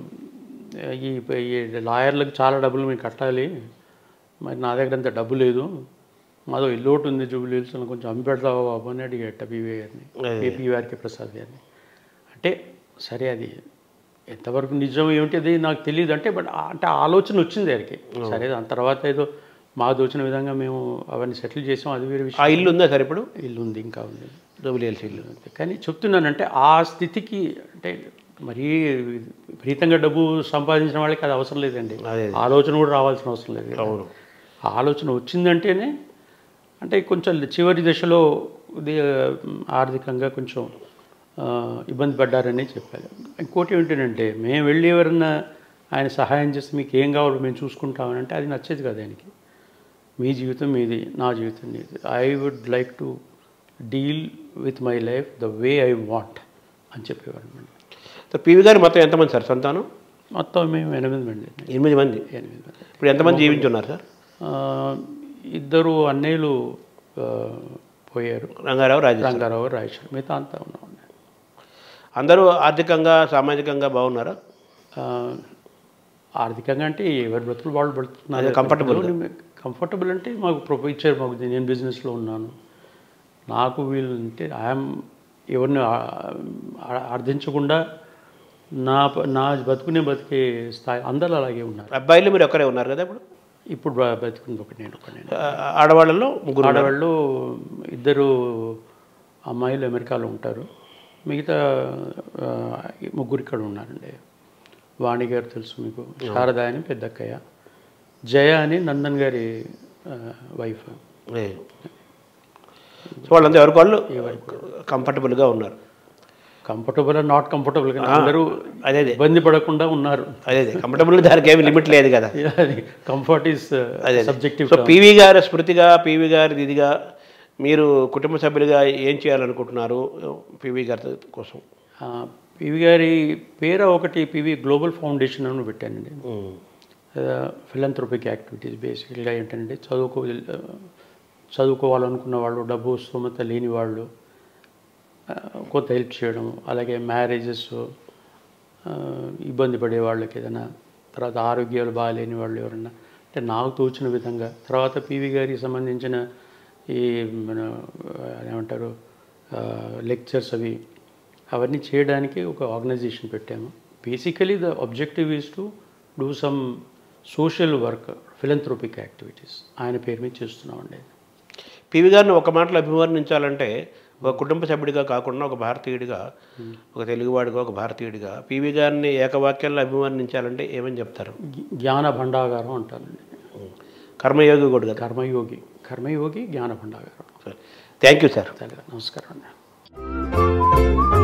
ఈ ఈ లాయర్లకు చాలా డబ్బులు మేము కట్టాలి మరి నా దగ్గర అంత డబ్బు లేదు మాదో ఇల్లు ఒకటి ఉంది జూబ్లీ హిల్స్లో కొంచెం అమ్మి పెడతావా బాబు అని అడిగేట పివి గారిని పివిఆర్కే ప్రసాద్ గారిని అంటే సరే అది ఎంతవరకు నిజం ఏమిటి అది నాకు తెలియదు అంటే బట్ ఆ- అంటే ఆలోచన వచ్చింది ఆయనకి సరే దాని తర్వాత ఏదో మా దోచిన విధంగా మేము అవన్నీ సెటిల్ చేసాం అది వేరే ఆ విషయం ఇల్లు ఉందా సార్ ఇప్పుడు ఇల్లు ఉంది ఇంకా ఉంది డబ్ల్యూఎల్సీ ఇల్లు కానీ చెప్తున్నానంటే ఆ స్థితికి అంటే మరీ విపరీతంగా డబ్బు సంపాదించిన వాళ్ళకి అది అవసరం లేదండి అదే. ఆలోచన కూడా రావాల్సిన అవసరం లేదు అవును ఆ ఆలోచన వచ్చిందంటేనే అంటే కొంచెం చివరి దశలో ఇది ఆర్థికంగా కొంచెం ఆ, ఇబ్బంది పడ్డారని చెప్పాలి ఇంకోటి ఏంటంటే మేము వెళ్ళి ఎవరన్నా ఆయన సహాయం చేస్తే మీకు ఏం కావాలో మేము చూసుకుంటామని అంటే అది నచ్చేది కదా ఆయనకి మీ జీవితం మీది నా జీవితం మీది I would like to deal with my life the way I want అని చెప్పేవాడు అండి సార్ పివి గారు మొత్తం ఎంతమంది సార్ సంతానం మొత్తం మేము ఎనిమిది మంది అండి. ఎనిమిది మంది ఎనిమిది మంది ఇప్పుడు ఎంతమంది జీవించున్నారు సార్ ఆ, ఇద్దరు అన్నయ్యలు ఆ, పోయారు రంగారావు రాజేష్ రంగారావు రాజేశ్వరి మిగతా అంతా ఉన్నామండి అందరూ ఆర్థికంగా సామాజికంగా బాగున్నారా ఆ, ఆర్థికంగా అంటే ఎవరి బ్రతుకులు వాళ్ళు అదే బ్రతుకుతున్నారు comfortable కంఫర్టబుల్ అంటే మాకు ప్రొ ఇచ్చారు మాకు నేను బిజినెస్లో ఉన్నాను నాకు వీళ్ళు అంటే ఐఎమ్ ఎవరిని ఆ- ఆ- అర్థించకుండా నా ప- నా బతుకునే బతికే స్థాయి అందరూ అలాగే ఉన్నారు అబ్బాయిలు మీరు ఒక్కరే ఉన్నారు కదా ఇప్పుడు ఇప్పుడు బ- బతుకుంది ఒక నేను ఒక నేను ఆ, ఆడవాళ్ళలో ముగ్గురు ఉన్నారు. ఆడవాళ్ళు ఇద్దరు అమ్మాయిలు అమెరికాలో ఉంటారు మిగతా ఆ, ముగ్గురు ఇక్కడ ఉన్నారండి వాణి గారు తెలుసు మీకు శారద అని పెద్దక్కయ్య జయ అని నందన్ గారి వైఫ్ ఏ. సో వాళ్ళంతా ఎవరికి వాళ్ళు కంఫర్టబుల్గా ఉన్నారు కంఫర్టబుల్ నాట్ కంఫర్టబుల్ కానీ అందరూ అదే అదే ఇబ్బంది పడకుండా ఉన్నారు అదే అదే కంఫర్టబుల్ దానికి ఏమి లిమిట్ లేదు కదా కంఫర్ట్ ఈస్ అదే సబ్జెక్టివ్ సో పివి గారి స్మృతిగా పివి గారి ఇదిగా మీరు కుటుంబ సభ్యులుగా ఏం చేయాలనుకుంటున్నారు పివి గారి కోసం పివి గారి పేరు ఒకటి పివి గ్లోబల్ ఫౌండేషన్ అని పెట్టానండి ఫిలంథ్రోపిక్ యాక్టివిటీస్ బేసికల్గా ఏంటంటే చదువుకో చదువుకోవాలనుకున్న వాళ్ళు డబ్బు స్తోమత లేని వాళ్ళు ఆ, కొంత హెల్ప్ చేయడం అలాగే మ్యారేజెస్ ఇబ్బంది పడే వాళ్ళకి ఏదైనా తర్వాత ఆరోగ్యాలు బాగాలేని వాళ్ళు ఎవరన్నా అంటే నాకు తోచిన విధంగా తర్వాత పివి గారికి సంబంధించిన ఈ మన ఆ, ఏమంటారు లెక్చర్స్ అవి అవన్నీ చేయడానికి ఒక ఆర్గనైజేషన్ పెట్టాము basically the objective is to do some social work philanthropic activities ఆయన పేరు మీద చేస్తున్నామండి పివి గారిని ఒక మాటలో అభివర్ణించాలంటే ఒక కుటుంబ సభ్యుడిగా కాకుండా ఒక భారతీయుడిగా ఒక తెలుగువాడిగా ఒక భారతీయుడిగా పివి గారిని ఏకవాక్యంలో అభివర్ణించాలంటే ఏమని చెప్తారు జ్ఞ- జ్ఞాన భండాగారం అంటారండి కర్మయోగి కూడా కదా కర్మయోగి కర్మయోగి జ్ఞాన భండాగారం థ్యాంక్ యూ సార్ నమస్కారం అండి